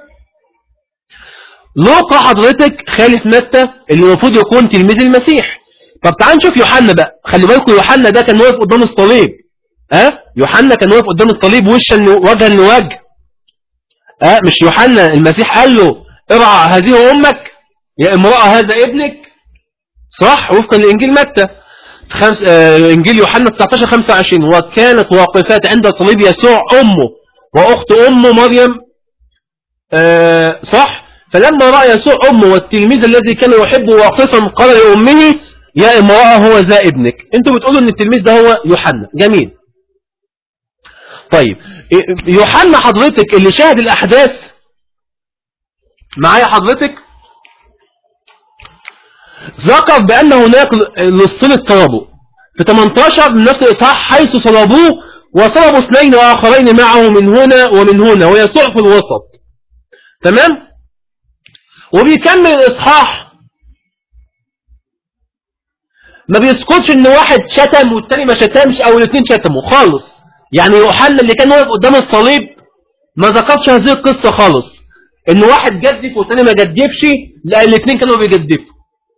لوقا حضرتك خالف متى اللي المفروض يكون تلميذ المسيح طب تعال نشوف يوحنا بقى خلي بالكم يوحنا ده كان واقف قدام الصليب ها أه؟ يوحنا كان واقف قدام الصليب وشا وجها لوجه ها أه؟ مش يوحنا المسيح قال له ارعى هذه امك يا امرأة هذا ابنك صح وفقا لانجيل متى خمس آه إنجيل يوحنا 19 25 وكانت واقفات عند صليب يسوع أمه وأخت أمه مريم آه صح فلما رأى يسوع أمه والتلميذ الذي كان يحبه واقفا قال لأمه يا امرأة هو ذا ابنك انتوا بتقولوا ان التلميذ ده هو يوحنا جميل طيب يوحنا حضرتك اللي شاهد الأحداث معايا حضرتك ذكر بأن هناك للصلة صلبوا في 18 من نفس الإصحاح حيث صلبوه وصلبوا اثنين آخرين معه من هنا ومن هنا ويسوع في الوسط تمام وبيكمل الإصحاح ما بيسكتش ان واحد شتم والتاني ما شتمش او الاثنين شتموا خالص يعني يوحنا اللي كان واقف قدام الصليب ما ذكرش هذه القصة خالص ان واحد جدف والتاني ما جدفش لا الاثنين كانوا بيجدفوا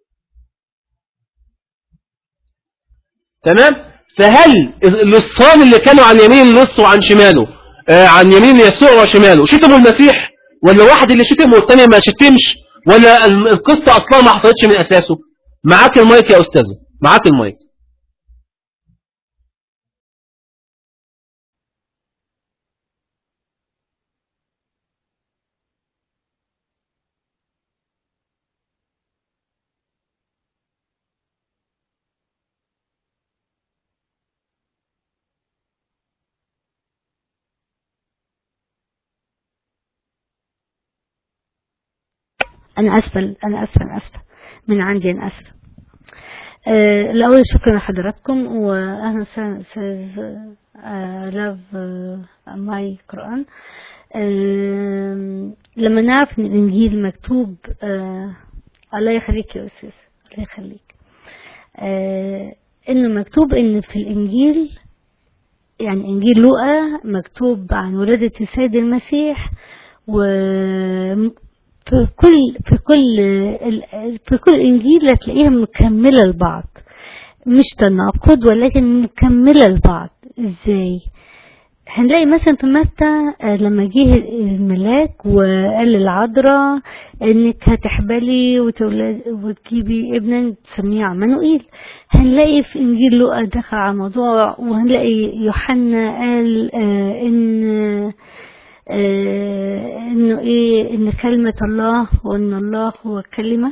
تمام فهل اللصان اللي كانوا عن يمين اللص وعن شماله آه عن يمين يسوع وشماله شتموا المسيح ولا واحد اللي شتم والتاني ما شتمش ولا القصة اصلا ما حصلتش من اساسه معاك المايك يا استاذة معاك المايك أنا أسفة أنا أسفة أنا أسفة من عندي أنا أسفة آه، الأول شكرا لحضراتكم وأهلا وسهلا أستاذ لاف ماي قرآن آه، لما نعرف إن الإنجيل مكتوب آه، الله يخليك يا أستاذ الله يخليك آه، إنه مكتوب إن في الإنجيل يعني إنجيل لوقا مكتوب عن ولادة السيد المسيح و في كل في كل ال- في كل انجيل هتلاقيها مكمله لبعض مش تناقض ولكن مكمله لبعض ازاي هنلاقي مثلا في متى آه، لما جه الملاك وقال للعذراء انك هتحبلي وتولد وتجيبي ابنا تسميه عمانوئيل هنلاقي في انجيل لوقا دخل على الموضوع وهنلاقي يوحنا قال آه ان آه انه ايه ان كلمة الله وان الله هو الكلمة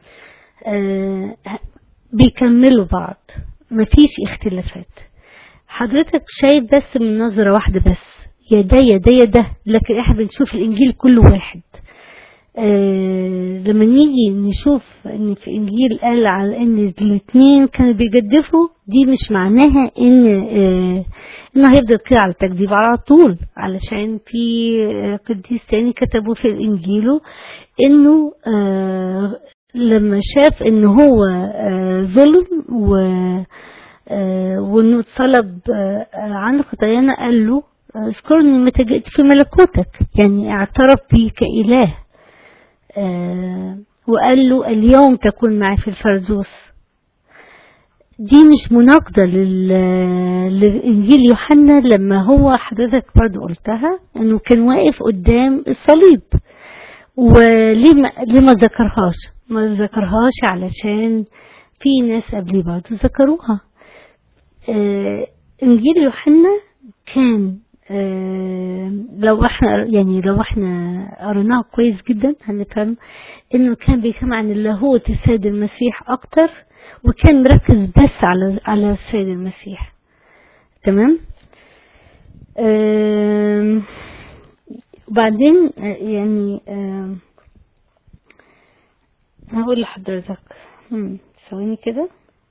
آه بيكملوا بعض مفيش اختلافات حضرتك شايف بس من نظرة واحدة بس يا ده يا ده يا ده لكن احنا بنشوف الانجيل كله واحد آه لما نيجي نشوف ان في انجيل قال على ان الاثنين كانوا بيجدفوا دي مش معناها ان آه انه هيفضل كده على التجديف على طول علشان في آه قديس تاني كتبوا في انجيله انه آه لما شاف ان هو آه ظلم و آه وانه اتصلب آه عن خطايانا قال له اذكرني متى جئت في ملكوتك يعني اعترف بيه كإله آه وقال له اليوم تكون معي في الفردوس دي مش مناقضة لإنجيل يوحنا لما هو حضرتك برضو قلتها انه كان واقف قدام الصليب وليه ما, ليه ما ذكرهاش ما ذكرهاش علشان في ناس قبليه برضو ذكروها آه انجيل يوحنا كان آه لو احنا يعني لو احنا قريناه كويس جدا هنفهم انه كان بيتكلم عن اللاهوت السيد المسيح اكتر وكان مركز بس على على السيد المسيح تمام آه وبعدين يعني آه هقول لحضرتك ثواني كده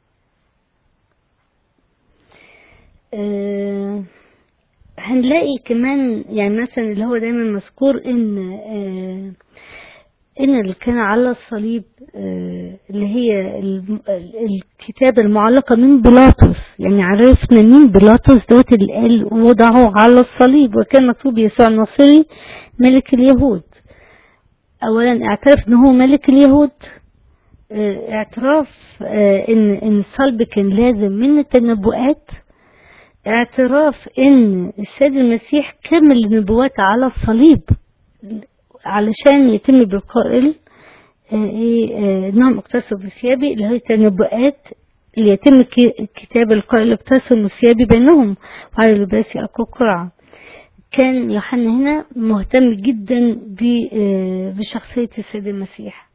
آه هنلاقي كمان يعني مثلا اللي هو دايما مذكور ان آه ان اللي كان على الصليب آه اللي هي الكتابة المعلقة من بيلاطس يعني عرفنا مين بيلاطس دوت اللي قال وضعه على الصليب وكان مكتوب يسوع الناصري ملك اليهود اولا اعترف ان هو ملك اليهود آه اعتراف ان ان الصلب كان لازم من التنبؤات اعتراف ان السيد المسيح كمل النبوات على الصليب علشان يتم بالقائل ايه انهم اقتسموا بثيابي اللي هي التنبؤات اللي يتم كتاب القائل اقتسموا ثيابي بينهم وعلى لباسي اكو قرعة كان يوحنا هنا مهتم جدا بشخصية السيد المسيح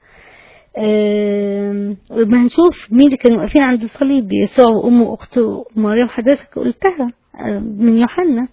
لما هنشوف مين اللي كانوا واقفين عند الصليب يسوع وامه اخته مريم حضرتك قلتها من يوحنا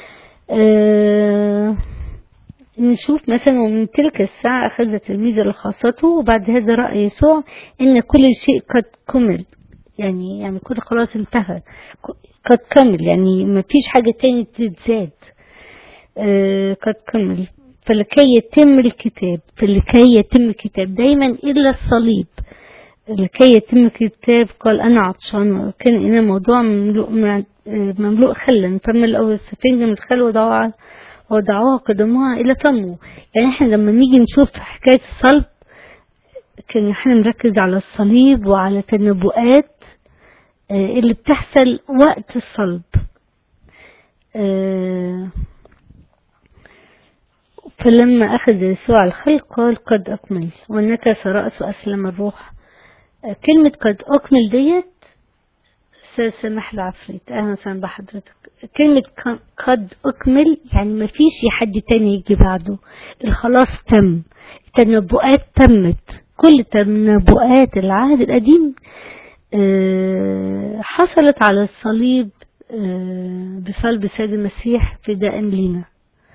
أه نشوف مثلا ومن تلك الساعة أخذ تلميذ لخاصته وبعد هذا رأى يسوع إن كل شيء قد كمل يعني يعني كل خلاص انتهى قد كمل يعني ما فيش حاجة تاني تتزاد أه قد كمل فلكي يتم الكتاب فلكي يتم الكتاب دايما إلا الصليب لكي يتم كتاب قال أنا عطشان وكان إناء موضوع مملوء, مع- مملوء خلا فم الأول السفنجة من الخل وضعوها وضعوها قدموها إلى فمه يعني إحنا لما نيجي نشوف حكاية الصلب كان إحنا نركز على الصليب وعلى التنبؤات آه، اللي بتحصل وقت الصلب آه، فلما أخذ يسوع الخلق قال قد أكمل ونكس رأسه أسلم الروح آه، كلمة قد أكمل ديت أستاذ سامح العفريت أهلا وسهلا بحضرتك كلمة ك- قد أكمل يعني ما فيش حد تاني يجي بعده الخلاص تم التنبؤات تمت كل تنبؤات العهد القديم آه، حصلت على الصليب آه، بصلب السيد المسيح فداء لينا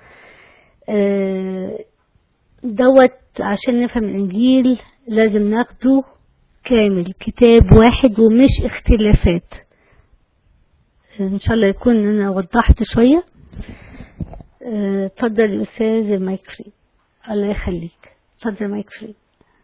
آه، دوت عشان نفهم الإنجيل لازم ناخده كامل كتاب واحد ومش اختلافات إن شاء الله يكون أنا وضحت شوية آه، اتفضل يا أستاذ المايك فري الله يخليك اتفضل المايك فري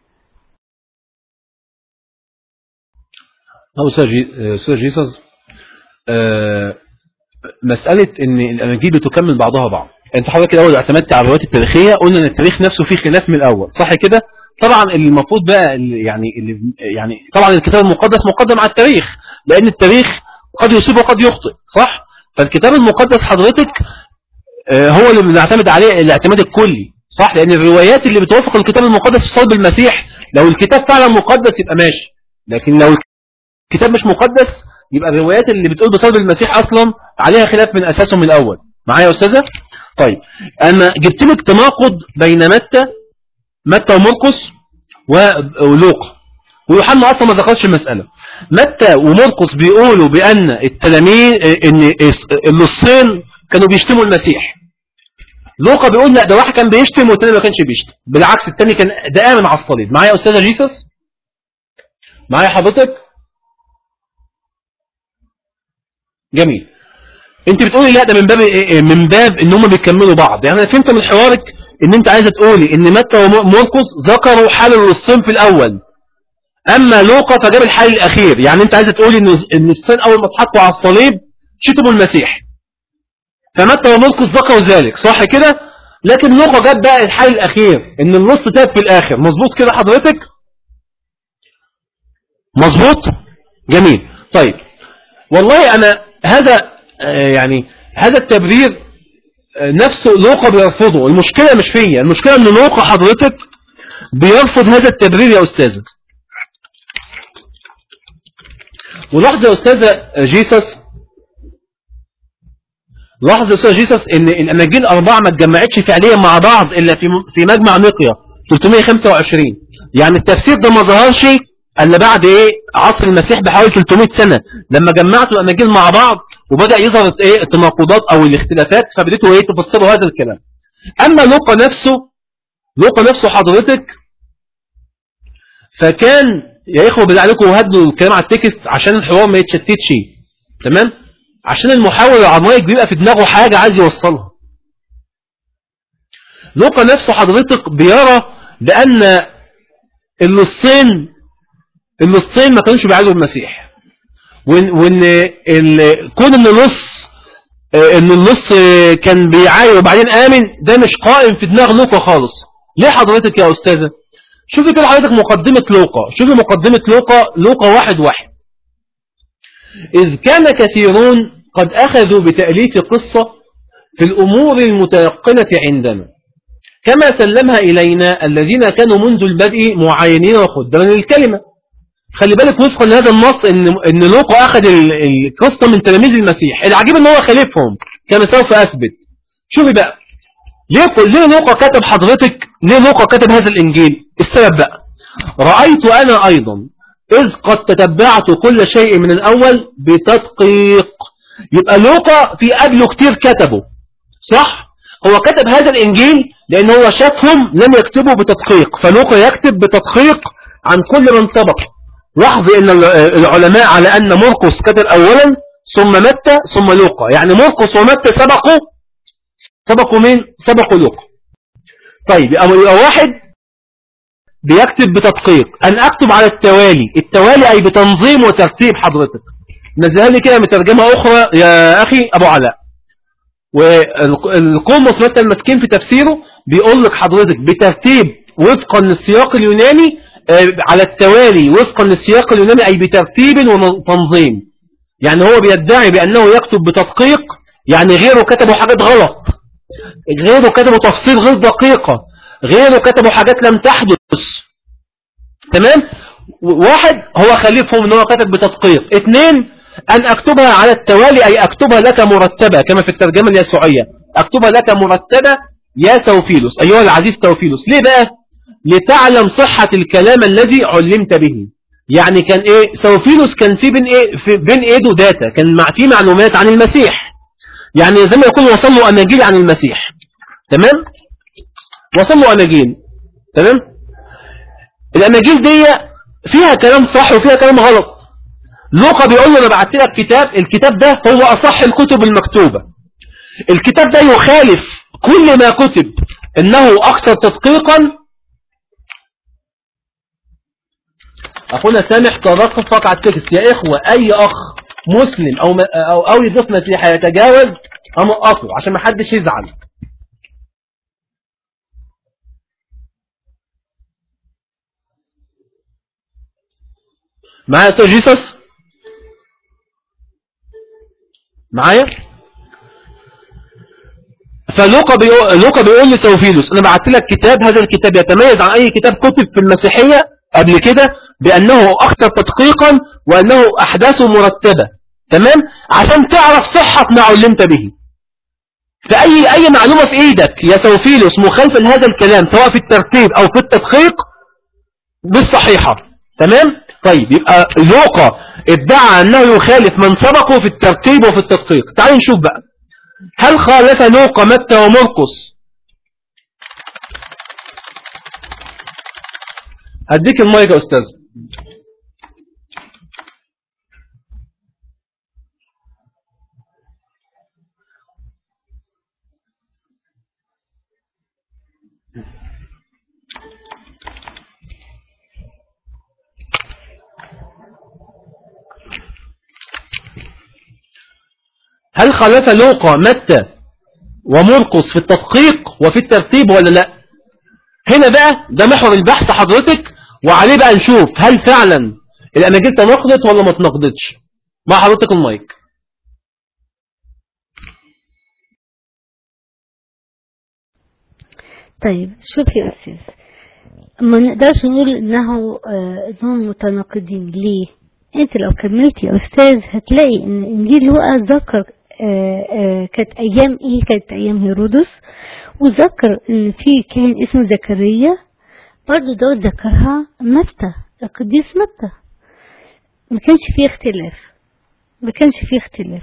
أو أستاذ جي- أستاذ جيسس آه، مسألة إن الأناجيل بتكمل بعضها بعض أنت حضرتك الأول اعتمدت على الروايات التاريخية قلنا إن التاريخ نفسه فيه خلاف من الأول صح كده؟ طبعا اللي المفروض بقى اللي يعني اللي يعني طبعا الكتاب المقدس مقدم على التاريخ لأن التاريخ قد يصيب وقد يخطئ صح؟ فالكتاب المقدس حضرتك آه، هو اللي بنعتمد عليه الاعتماد الكلي صح لأن الروايات اللي بتوافق الكتاب المقدس في صلب المسيح لو الكتاب فعلا مقدس يبقى ماشي لكن لو الكتاب مش مقدس يبقى الروايات اللي بتقول بصلب المسيح اصلا عليها خلاف من اساسه من الاول معايا يا استاذه طيب انا جبت لك تناقض بين متى متى ومرقس و- ولوقا ويوحنا اصلا ما ذكرش المساله متى ومرقس بيقولوا بان التلاميذ ان اللصين كانوا بيشتموا المسيح لوقا بيقول لا ده واحد كان بيشتم والتاني ما كانش بيشتم بالعكس التاني كان ده امن على الصليب معايا يا استاذه جيسس معايا حضرتك جميل انت بتقولي لا ده من باب ايه ايه؟ من باب ان هم بيكملوا بعض يعني انا فهمت من حوارك ان انت عايزه تقولي ان متى ومرقس ذكروا حال الصنف الاول اما لوقا فجاب الحال الاخير يعني انت عايزه تقولي ان ان الصين اول ما اتحطوا على الصليب شتموا المسيح فمتى ومرقس ذكروا ذلك صح كده لكن لوقا جاب بقى الحال الاخير ان النص تاب في الاخر مظبوط كده حضرتك مظبوط جميل طيب والله انا هذا آه، يعني هذا التبرير آه، نفسه لوقا بيرفضه المشكلة مش فيا المشكلة ان لوقا حضرتك بيرفض هذا التبرير يا استاذة ولاحظ يا استاذة جيسس لاحظ يا استاذة جيسس ان الاناجيل الاربعة ما اتجمعتش فعليا مع بعض الا في في مجمع نقيا 325 يعني التفسير ده ما ظهرش الا بعد ايه عصر المسيح بحوالي 300 سنة لما جمعتوا الاناجيل مع بعض وبدأ يظهر ايه التناقضات او الاختلافات فبدأتوا ايه تفسروا هذا الكلام اما لوقا نفسه لوقا نفسه حضرتك فكان يا اخوه بالله عليكم هدوا الكلام على التكست عشان الحوار ما يتشتتش تمام عشان المحاور العميق بيبقى في دماغه حاجة عايز يوصلها لوقا نفسه حضرتك بيرى بأن اللصين اللصين ما كانوش بيعالجوا المسيح وان, وإن ال- كون ان اللص آه، ان اللص آه، كان بيعاير وبعدين آمن ده مش قائم في دماغ لوقا خالص ليه حضرتك يا أستاذة شوفي كده حضرتك مقدمة لوقا شوفي مقدمة لوقا لوقا واحد واحد إذ كان كثيرون قد أخذوا بتأليف قصة في الأمور المتيقنة عندنا كما سلمها إلينا الذين كانوا منذ البدء معاينين وخدما للكلمة خلي بالك وفقا لهذا النص ان ان لوقا اخذ ال- القصه من تلاميذ المسيح العجيب ان هو خالفهم كما سوف اثبت شوفي بقى ليه ليه لوقا كتب حضرتك ليه لوقا كتب هذا الانجيل السبب بقى رايت انا ايضا اذ قد تتبعت كل شيء من الاول بتدقيق يبقى لوقا في قبله كتير كتبه صح هو كتب هذا الانجيل لان هو شافهم لم يكتبوا بتدقيق فلوقا يكتب بتدقيق عن كل من سبق لاحظ ان ال- العلماء على ان مرقس كتب اولا ثم متى ثم لوقا يعني مرقس ومتى سبقوا سبقوا مين سبقوا لوقا طيب يبقى يبقى واحد بيكتب بتدقيق أن أكتب على التوالي التوالي أي بتنظيم وترتيب حضرتك نزلها لي كده مترجمة أخرى يا أخي أبو علاء والقومص مثلا المسكين في تفسيره بيقول لك حضرتك بترتيب وفقا للسياق اليوناني آه، على التوالي وفقا للسياق اليوناني أي بترتيب وتنظيم يعني هو بيدعي بأنه يكتب بتدقيق يعني غيره كتبوا حاجات غلط غيره كتبوا تفصيل غير دقيقة غيره كتبوا حاجات لم تحدث تمام واحد هو خليفهم ان هو كتب بتدقيق اثنين ان اكتبها على التوالي اي اكتبها لك مرتبة كما في الترجمة اليسوعية اكتبها لك مرتبة يا سوفيلوس ايها العزيز توفيلوس ليه بقى لتعلم صحة الكلام الذي علمت به يعني كان ايه سوفيلوس كان في بين ايه في بين ايده داتا كان مع في معلومات عن المسيح يعني زي ما يكون وصل له اناجيل عن المسيح تمام وصل له اناجيل تمام الاناجيل دي فيها كلام صح وفيها كلام غلط لوقا بيقول له انا بعت لك كتاب الكتاب ده هو اصح الكتب المكتوبة الكتاب ده يخالف كل ما كتب انه اكثر تدقيقا اخونا سامح ترقق على التكست يا اخوة اي اخ مسلم او او, أو يضيف مسيحي يتجاوز امقطه عشان ما حدش يزعل معايا يا جيسس معايا فلوقا بيقول لوقا بيقول لسوفيلوس انا بعت لك كتاب هذا الكتاب يتميز عن اي كتاب كتب في المسيحية قبل كده بانه اكثر تدقيقا وانه احداثه مرتبة تمام عشان تعرف صحة ما علمت به فأي أي معلومة في إيدك يا سوفيلوس مخالفة لهذا الكلام سواء في الترتيب أو في التدقيق بالصحيحة تمام طيب يبقى لوقا ادعى أنه يخالف من سبقه في الترتيب وفي التدقيق تعالوا نشوف بقى هل خالف لوقا متى ومرقس هديك المايك يا أستاذ هل خالف لوقا متى ومرقس في التدقيق وفي الترتيب ولا لا هنا بقى ده محور البحث حضرتك وعليه بقى نشوف هل فعلا الاناجيل تناقضت ولا ما تناقضتش مع حضرتك المايك طيب شوف يا أستاذ ما نقدرش نقول إنه آه إنهم متناقضين ليه أنت لو كملت يا أستاذ هتلاقي إن إنجيل لوقا ذكر آه آه كانت أيام إيه كانت أيام هيرودس وذكر إن في كان اسمه زكريا برضه ده ذكرها متى القديس متى ما كانش فيه اختلاف ما كانش فيه اختلاف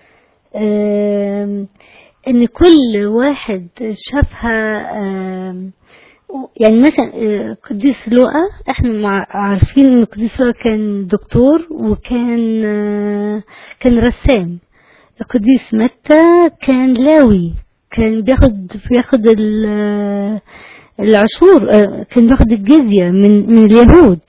آه ان كل واحد شافها يعني مثلا قديس لوقا احنا عارفين ان قديس لوقا كان دكتور وكان كان رسام القديس متى كان لاوي كان بياخد بياخد العشور كان بياخد الجزية من من اليهود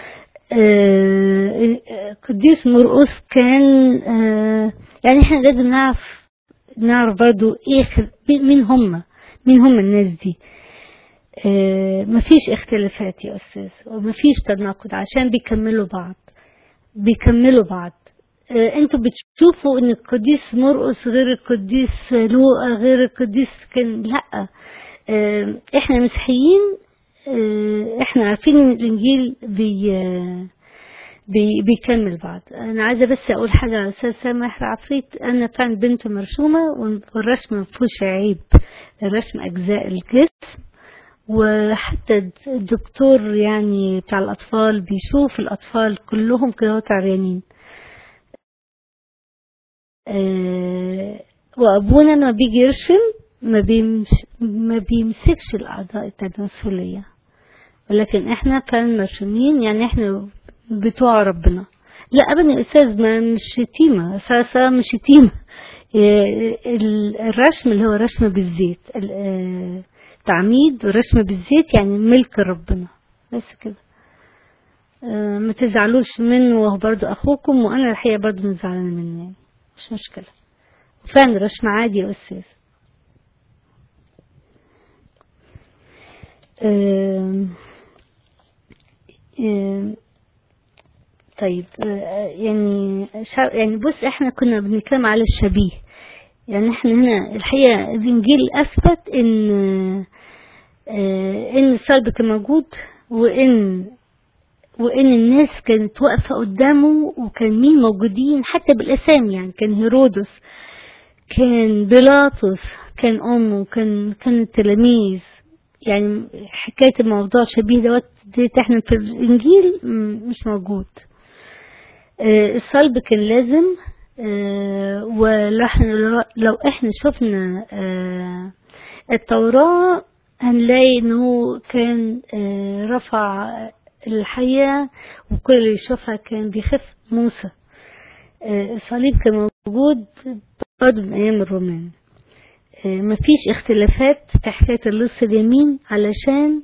قديس مرقس كان يعني احنا لازم نعرف نعرف برضو ايه مين هم مين هم الناس دي اه مفيش اختلافات يا استاذ ومفيش تناقض عشان بيكملوا بعض بيكملوا بعض اه انتوا بتشوفوا ان القديس مرقس غير القديس لوقا غير القديس كان لا اه احنا مسيحيين احنا عارفين ان الانجيل بي بي بيكمل بعض انا عايزه بس اقول حاجه على استاذ سامح عفريت انا كان بنت مرسومه والرسم ما فيهوش عيب الرسم اجزاء الجسم وحتى الدكتور يعني بتاع الاطفال بيشوف الاطفال كلهم كده عريانين أه وابونا لما بيجي يرسم ما بيمش ما بيمسكش الاعضاء التناسليه ولكن احنا كان مرسومين يعني احنا بتوع ربنا لا ابدا يا استاذ ما مش شتيمه اساسا مش شتيمه الرسم اللي هو رسم بالزيت تعميد ورسم بالزيت يعني ملك ربنا بس كده آه، ما تزعلوش منه وهو برضو اخوكم وانا الحقيقه برضو مش زعلانه منه يعني مش مشكله فعلا رشم عادي يا استاذ آم، آم، طيب آه، يعني شع- يعني بص احنا كنا بنتكلم على الشبيه يعني احنا هنا الحقيقه الانجيل اثبت ان آه، ان الصلب كان موجود وان وان الناس كانت واقفه قدامه وكان مين موجودين حتى بالاسامي يعني كان هيرودس كان بيلاطس كان امه كان كان التلاميذ يعني حكايه الموضوع شبيه دوت ديت احنا في الانجيل م- مش موجود آه، الصلب كان لازم آه، ولو احنا لو احنا شفنا آه، التوراة هنلاقي انه كان آه، رفع الحياة وكل اللي يشوفها كان بيخف موسى آه، الصليب كان موجود برضه من ايام الرومان آه، مفيش اختلافات في حكاية اللص اليمين علشان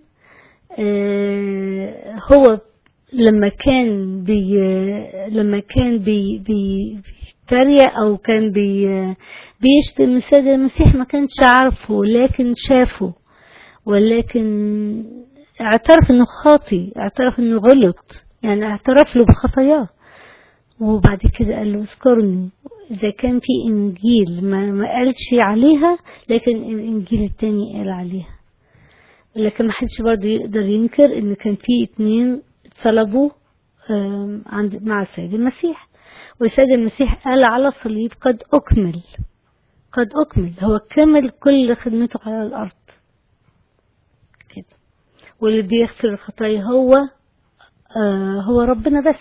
آه، هو لما كان بي لما كان بي بي بيتريق او كان بي بيشتم السيد المسيح ما كانش عارفه لكن شافه ولكن اعترف انه خاطي اعترف انه غلط يعني اعترف له بخطاياه وبعد كده قال له اذكرني اذا كان في انجيل ما, ما قالش عليها لكن الانجيل التاني قال عليها لكن ما حدش برضه يقدر ينكر ان كان في اتنين اتصلبوا آم، عند مع السيد المسيح والسيد المسيح قال على الصليب قد أكمل قد أكمل هو كمل كل خدمته على الأرض كده واللي بيغفر الخطايا هو آه هو ربنا بس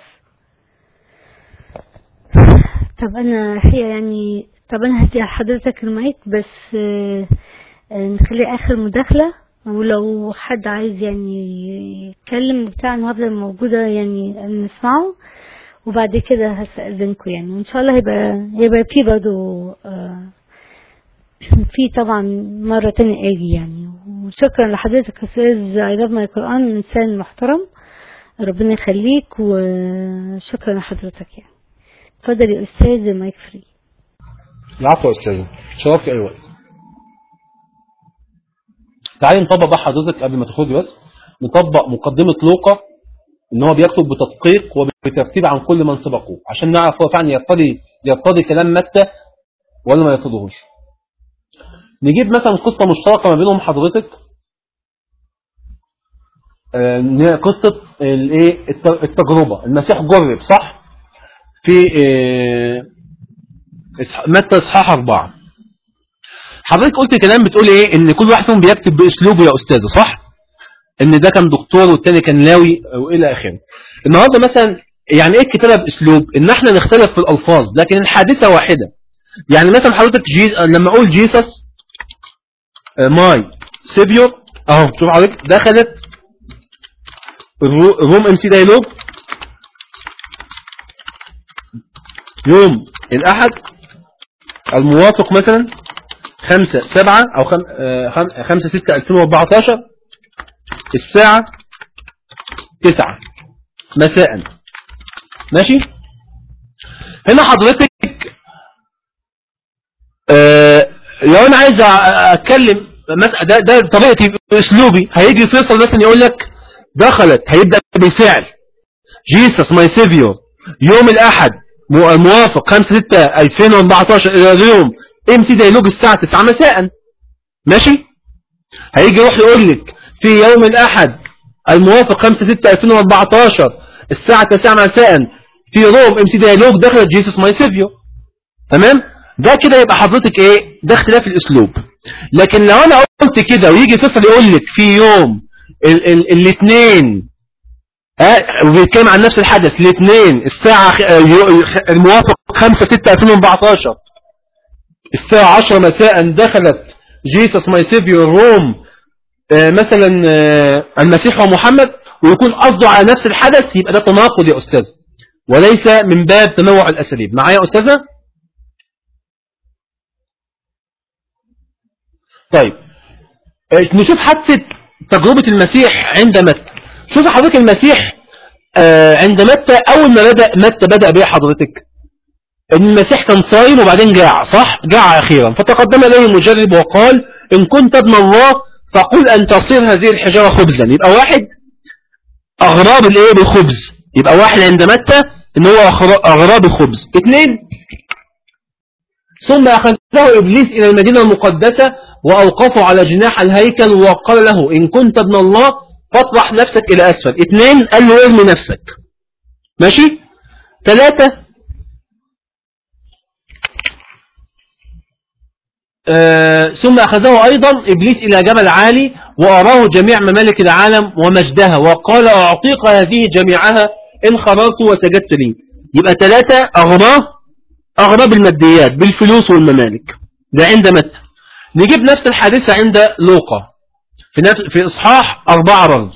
طب أنا الحقيقة يعني طب أنا هدي لحضرتك المايك بس آه آه، نخلي آخر مداخلة ولو حد عايز يعني يتكلم بتاع أنا هفضل موجودة يعني نسمعه وبعد كده هستأذنكم يعني وإن شاء الله هيبقى هيبقى في برضه آه، في طبعا مرة تانية آجي يعني وشكرا لحضرتك يا أستاذ I love my Quran إنسان محترم ربنا يخليك وشكرا لحضرتك يعني اتفضل يا أستاذ مايك فري العفو يا استاذ شرف في اي وقت تعالي نطبق بقى حضرتك قبل ما تخرجي بس نطبق مقدمة لوقا ان هو بيكتب بتدقيق وبترتيب عن كل من سبقه عشان نعرف هو فعلا يرتضي يرتضي كلام متى ولا ما يرتضيهوش نجيب مثلا قصة مشتركة ما بينهم حضرتك آه، إن هي قصة الايه الت- التجربة المسيح جرب صح في آه، إصح- متى اصحاح أربعة حضرتك قلت كلام بتقول ايه ان كل واحد فيهم بيكتب باسلوبه يا استاذه صح ان ده كان دكتور والتاني كان لاوي والى اخره النهارده مثلا يعني ايه الكتابه باسلوب ان احنا نختلف في الالفاظ لكن الحادثه واحده يعني مثلا حضرتك جيز... لما اقول جيسس ماي سيبيور اهو شوف حضرتك دخلت الرو- الروم ام سي دايلوج يوم الاحد الموافق مثلا خمسة سبعة أو خم... آه، خم... خمسة ستة ألفين وأربعتاشر الساعة تسعة مساء ماشي هنا حضرتك آه، لو أنا عايز أ- أتكلم مس- ده, ده طريقتي أسلوبي هيجي فيصل مثلا يقول لك دخلت هيبدأ بالفعل جيسس ماي سيفيور يوم الأحد مو- الموافق 5 6 2014 إلى اليوم ام سي دايلوج الساعة 9 مساء ماشي هيجي يروح يقول لك في يوم الأحد الموافق 5 6 2014 الساعة 9 مساء في روم ام سي دايلوج دخلت جيسس ماي سيفيور تمام ده كده يبقى حضرتك ايه ده اختلاف الاسلوب لكن لو انا قلت كده ويجي فيصل يقول لك في يوم ال- ال- الاثنين ها وبيتكلم عن نفس الحدث الاثنين الساعة خ- آه، يو- خ- الموافق 5 6 2014 الساعة 10 مساء دخلت جيسس ماي سيفيور روم آه، مثلا آه، المسيح ومحمد ويكون قصده على نفس الحدث يبقى ده تناقض يا أستاذ وليس من باب تنوع الأساليب معايا يا أستاذة طيب آه، نشوف حادثة تجربة المسيح عند متى شوف حضرتك المسيح آه عند متى أول ما بدأ متى بدأ بيه حضرتك ان المسيح كان صايم وبعدين جاع صح جاع أخيرا فتقدم إليه المجرب وقال إن كنت ابن الله فقل أن تصير هذه الحجارة خبزا يبقى واحد أغراب الإيه بالخبز يبقى واحد عند متى إن هو أغراب الخبز اثنين ثم أخذه إبليس إلى المدينة المقدسة وأوقفه على جناح الهيكل وقال له إن كنت ابن الله فاطرح نفسك إلى أسفل اثنين قال له ارمي نفسك ماشي ثلاثة آه ثم أخذه أيضا إبليس إلى جبل عالي وأراه جميع ممالك العالم ومجدها وقال أعطيك هذه جميعها إن خررت وسجدت لي يبقى ثلاثة أغراه أغراب الماديات بالفلوس والممالك ده عند متى نجيب نفس الحادثة عند لوقا في, نفس في إصحاح أربعة رمز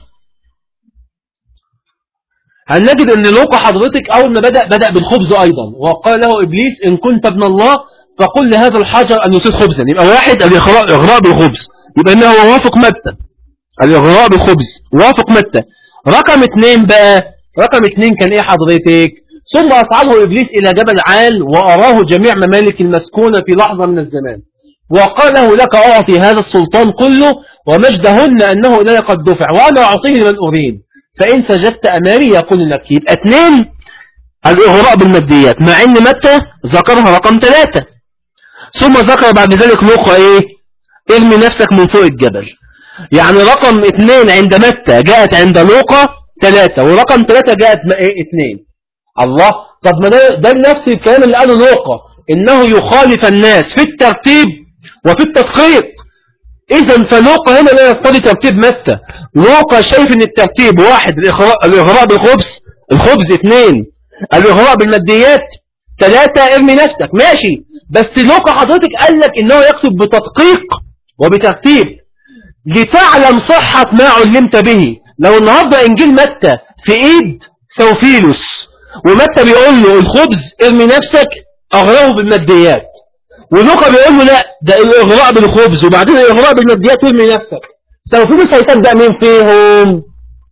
هنجد أن لوقا حضرتك أول ما بدأ بدأ بالخبز أيضا وقال له إبليس إن كنت ابن الله فقل لهذا الحجر أن يصير خبزا يبقى واحد الإغراء بالخبز يبقى إنه وافق متى الإغراء بالخبز وافق متى رقم اثنين بقى رقم اثنين كان إيه حضرتك ثم أصعده إبليس إلى جبل عال وأراه جميع ممالك المسكونة في لحظة من الزمان وقال له لك أعطي هذا السلطان كله ومجدهن أنه إلي قد دفع وأنا أعطيه لمن أريد فإن سجدت أمامي يقول لك يبقى اثنين الإغراء بالماديات مع أن متى ذكرها رقم ثلاثة ثم ذكر بعد ذلك لوقا إيه ارمي نفسك من فوق الجبل يعني رقم اثنين عند متى جاءت عند لوقا ثلاثة ورقم ثلاثة جاءت ايه اثنين الله طب ما ده, ده نفس الكلام اللي قاله لوقا انه يخالف الناس في الترتيب وفي التدقيق اذا فلوقا هنا لا يقتضي ترتيب متى لوقا شايف ان الترتيب واحد الاغراء بالخبز الخبز اثنين الاغراء بالماديات ثلاثة ارمي نفسك ماشي بس لوقا حضرتك قال لك انه يقصد بتدقيق وبترتيب لتعلم صحة ما علمت به لو النهاردة انجيل متى في ايد سوفيلوس ومتى بيقول له الخبز ارمي نفسك اغراه بالماديات ولوقا بيقول له لا ده الاغراء بالخبز وبعدين الاغراء بالماديات ارمي نفسك سوفيلوس هيصدق مين فيهم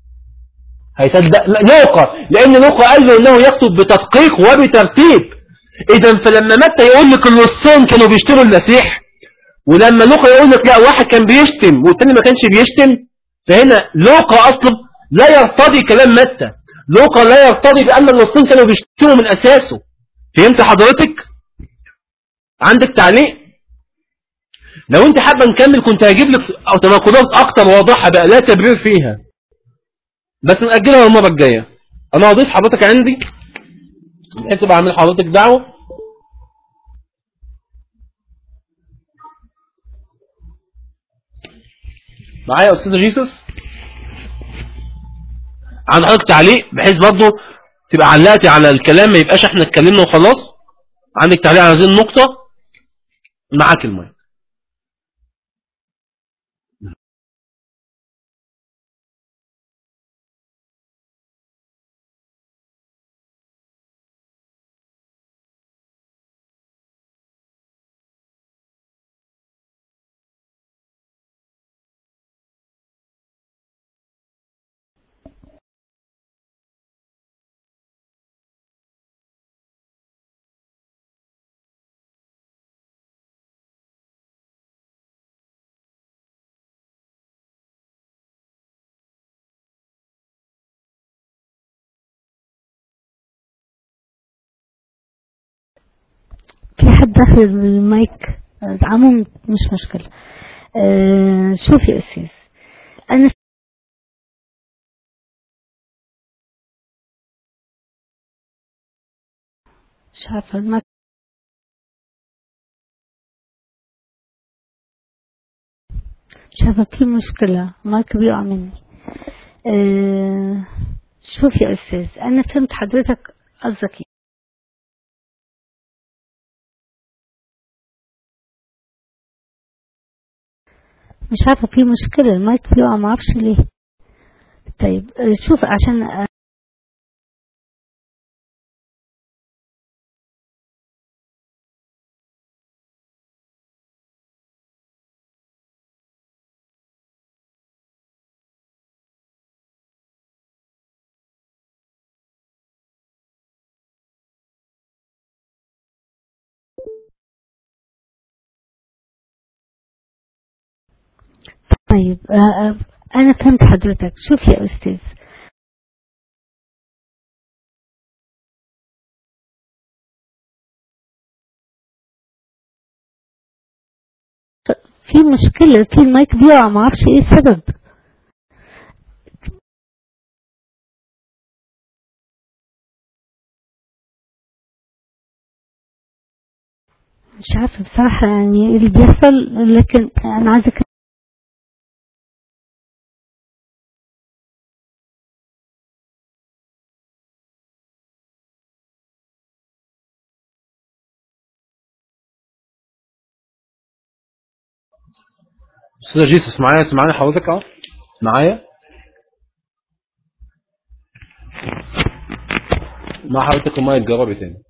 هيصدق لوقا لان لوقا قال له انه يكتب بتدقيق وبترتيب اذا فلما متى يقول لك الوصين كانوا بيشتروا المسيح ولما لوقا يقول لك لا واحد كان بيشتم والتاني ما كانش بيشتم فهنا لوقا اصلا لا يرتضي كلام متى لوقا لا يرتضي بان الوصين كانوا بيشتموا من اساسه فهمت حضرتك عندك تعليق لو انت حابه نكمل كنت هجيب لك تناقضات اكتر واضحه بقى لا تبرير فيها بس نأجلها المرة الجاية انا هضيف حضرتك عندي بحيث تبقى اعمل حضرتك دعوة معايا استاذ جيسوس عند حضرتك تعليق بحيث برضه تبقى علقتي على الكلام ما يبقاش احنا اتكلمنا وخلاص عندك تعليق على هذه النقطة معاك المايك في حد داخل المايك عموم مش مشكلة آه شوفي يا أستاذ أنا مش عارفة المايك مش عارفة في مشكلة المايك بيقع مني آه شوفي يا أستاذ أنا فهمت حضرتك قصدك إيه مش عارفة في مشكلة المايك بيقع معرفش ليه طيب شوف عشان طيب آه، آه، أنا فهمت حضرتك شوف يا أستاذ في مشكلة في المايك بيقع معرفش ايه السبب مش عارفة بصراحة يعني ايه اللي بيحصل لكن أنا عايزة أك- استاذ جيسس معايا سمعني حضرتك اه معايا مع حضرتك المايك جربي تاني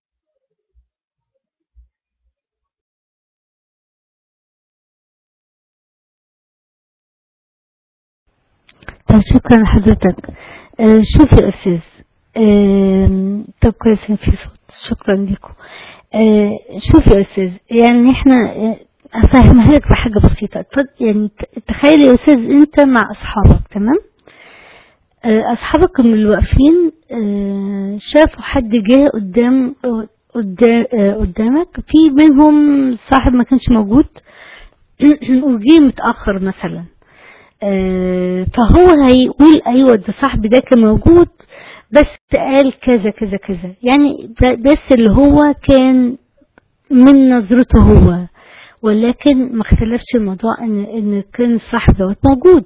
طب شكرا لحضرتك آه، شوف يا أستاذ آم، طب كويس إن في صوت شكرا لكم آه، شوف يا أستاذ يعني احنا آه، أفهمها لك بحاجة بسيطة اتفضل- يعني ت- تخيل يا أستاذ أنت مع أصحابك تمام آه، أصحابك اللي واقفين آه، شافوا حد جه قدام قدام آه، قدامك في منهم صاحب ما كانش موجود وجه متأخر مثلا آه، فهو هيقول ايوه ده صاحبي ده كان موجود بس قال كذا كذا كذا يعني ب- بس اللي هو كان من نظرته هو ولكن ما اختلفش الموضوع ان ان كان الصاحب دوت موجود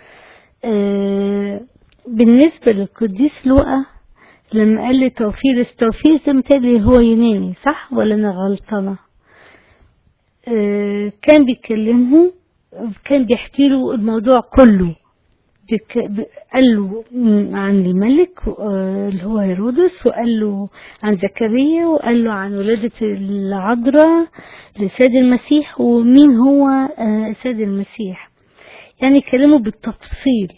آه، بالنسبة للقديس لوقا لما قال لي توفير توفير ده متهيألي هو يوناني صح ولا انا غلطانة آه، كان بيكلمه كان بيحكي له الموضوع كله بك- ب- قال له م- عن الملك آه، اللي هو هيرودس وقال له عن زكريا وقال له عن ولادة العذراء لسيد المسيح ومين هو آه، سيد المسيح يعني كلمه بالتفصيل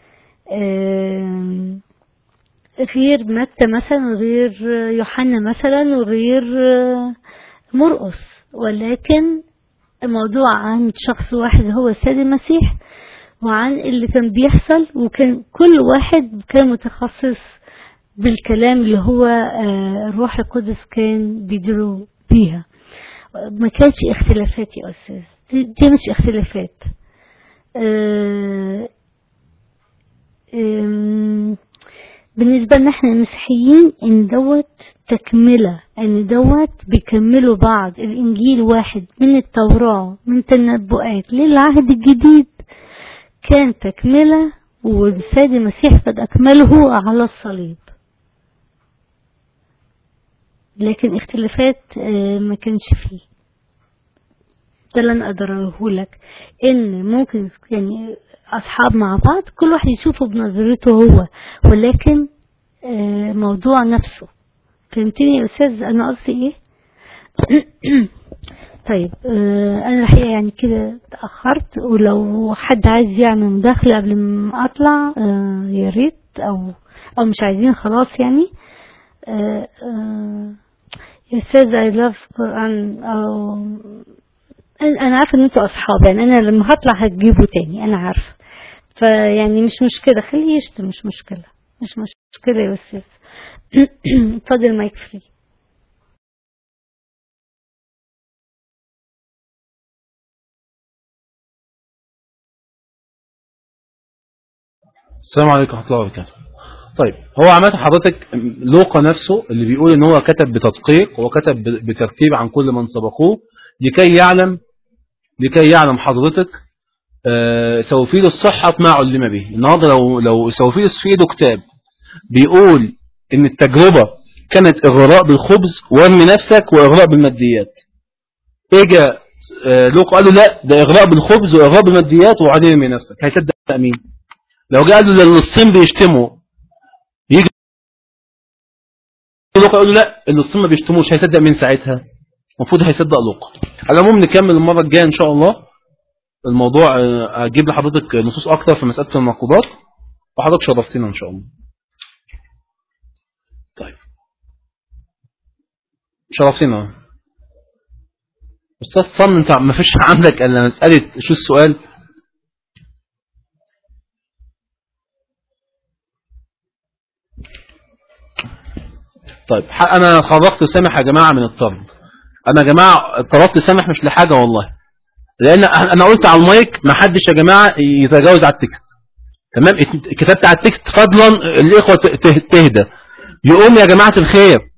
آم، غير متى مثلا غير يوحنا مثلا وغير آه، مرقس ولكن الموضوع عن شخص واحد هو السيد المسيح وعن اللي كان بيحصل وكان كل واحد كان متخصص بالكلام اللي هو آه، الروح القدس كان بيديره بيها ما كانش اختلافات يا أستاذ دي, دي مش اختلافات آه، آم، بالنسبة لنا احنا المسيحيين ان دوت تكملة ان دوت بيكملوا بعض الانجيل واحد من التوراة من التنبؤات للعهد الجديد كان تكملة والسيد المسيح قد أكمله على الصليب لكن اختلافات آه، ما كانش فيه ده اللي انا اقدر لك ان ممكن يعني اصحاب مع بعض كل واحد يشوفه بنظرته هو ولكن آه، موضوع نفسه فهمتني يا استاذ انا قصدي ايه طيب آه، انا الحقيقه يعني كده اتاخرت ولو حد عايز يعمل مداخله قبل ما اطلع آه، يا ريت او او مش عايزين خلاص يعني آه، آه، يا استاذ اي لاف قران او انا أنا عارفه ان انتوا اصحاب يعني انا لما هطلع هتجيبه تاني انا عارفه فيعني مش مشكله خليه يشتم مش مشكله مش مشكله يا استاذ اتفضل مايك فري السلام عليكم ورحمة الله وبركاته طيب هو عامة حضرتك لوقا نفسه اللي بيقول ان هو كتب بتدقيق وكتب بترتيب عن كل من سبقوه لكي يعلم لكي يعلم حضرتك آه، سوفيل الصحة ما علم به النهارده لو لو سوفيل في ايده كتاب بيقول ان التجربة كانت اغراء بالخبز وارمي نفسك واغراء بالماديات اجا آه، لوقا قال له لا ده اغراء بالخبز واغراء بالماديات وبعدين ارمي نفسك هيصدق مين لو جه قال له ده الصين بيشتموا يجي لوقا يقول له لا اللي الصين ما بيشتموش هيصدق مين ساعتها المفروض هيصدق لوقا على العموم نكمل المرة الجاية ان شاء الله الموضوع آه، اجيب لحضرتك نصوص اكتر في مسألة النقودات وحضرتك شرفتنا ان شاء الله طيب شرفتنا استاذ صن انت ما فيش عندك الا مسألة شو السؤال طيب ح- انا خرجت سامح يا جماعة من الطرد انا يا جماعة طردت سامح مش لحاجة والله لان أنا- انا قلت على المايك ما حدش يا جماعة يتجاوز على التكست تمام ات- كتبت على التكست فضلا الاخوة ت- ته- تهدى يقوم يا جماعة الخير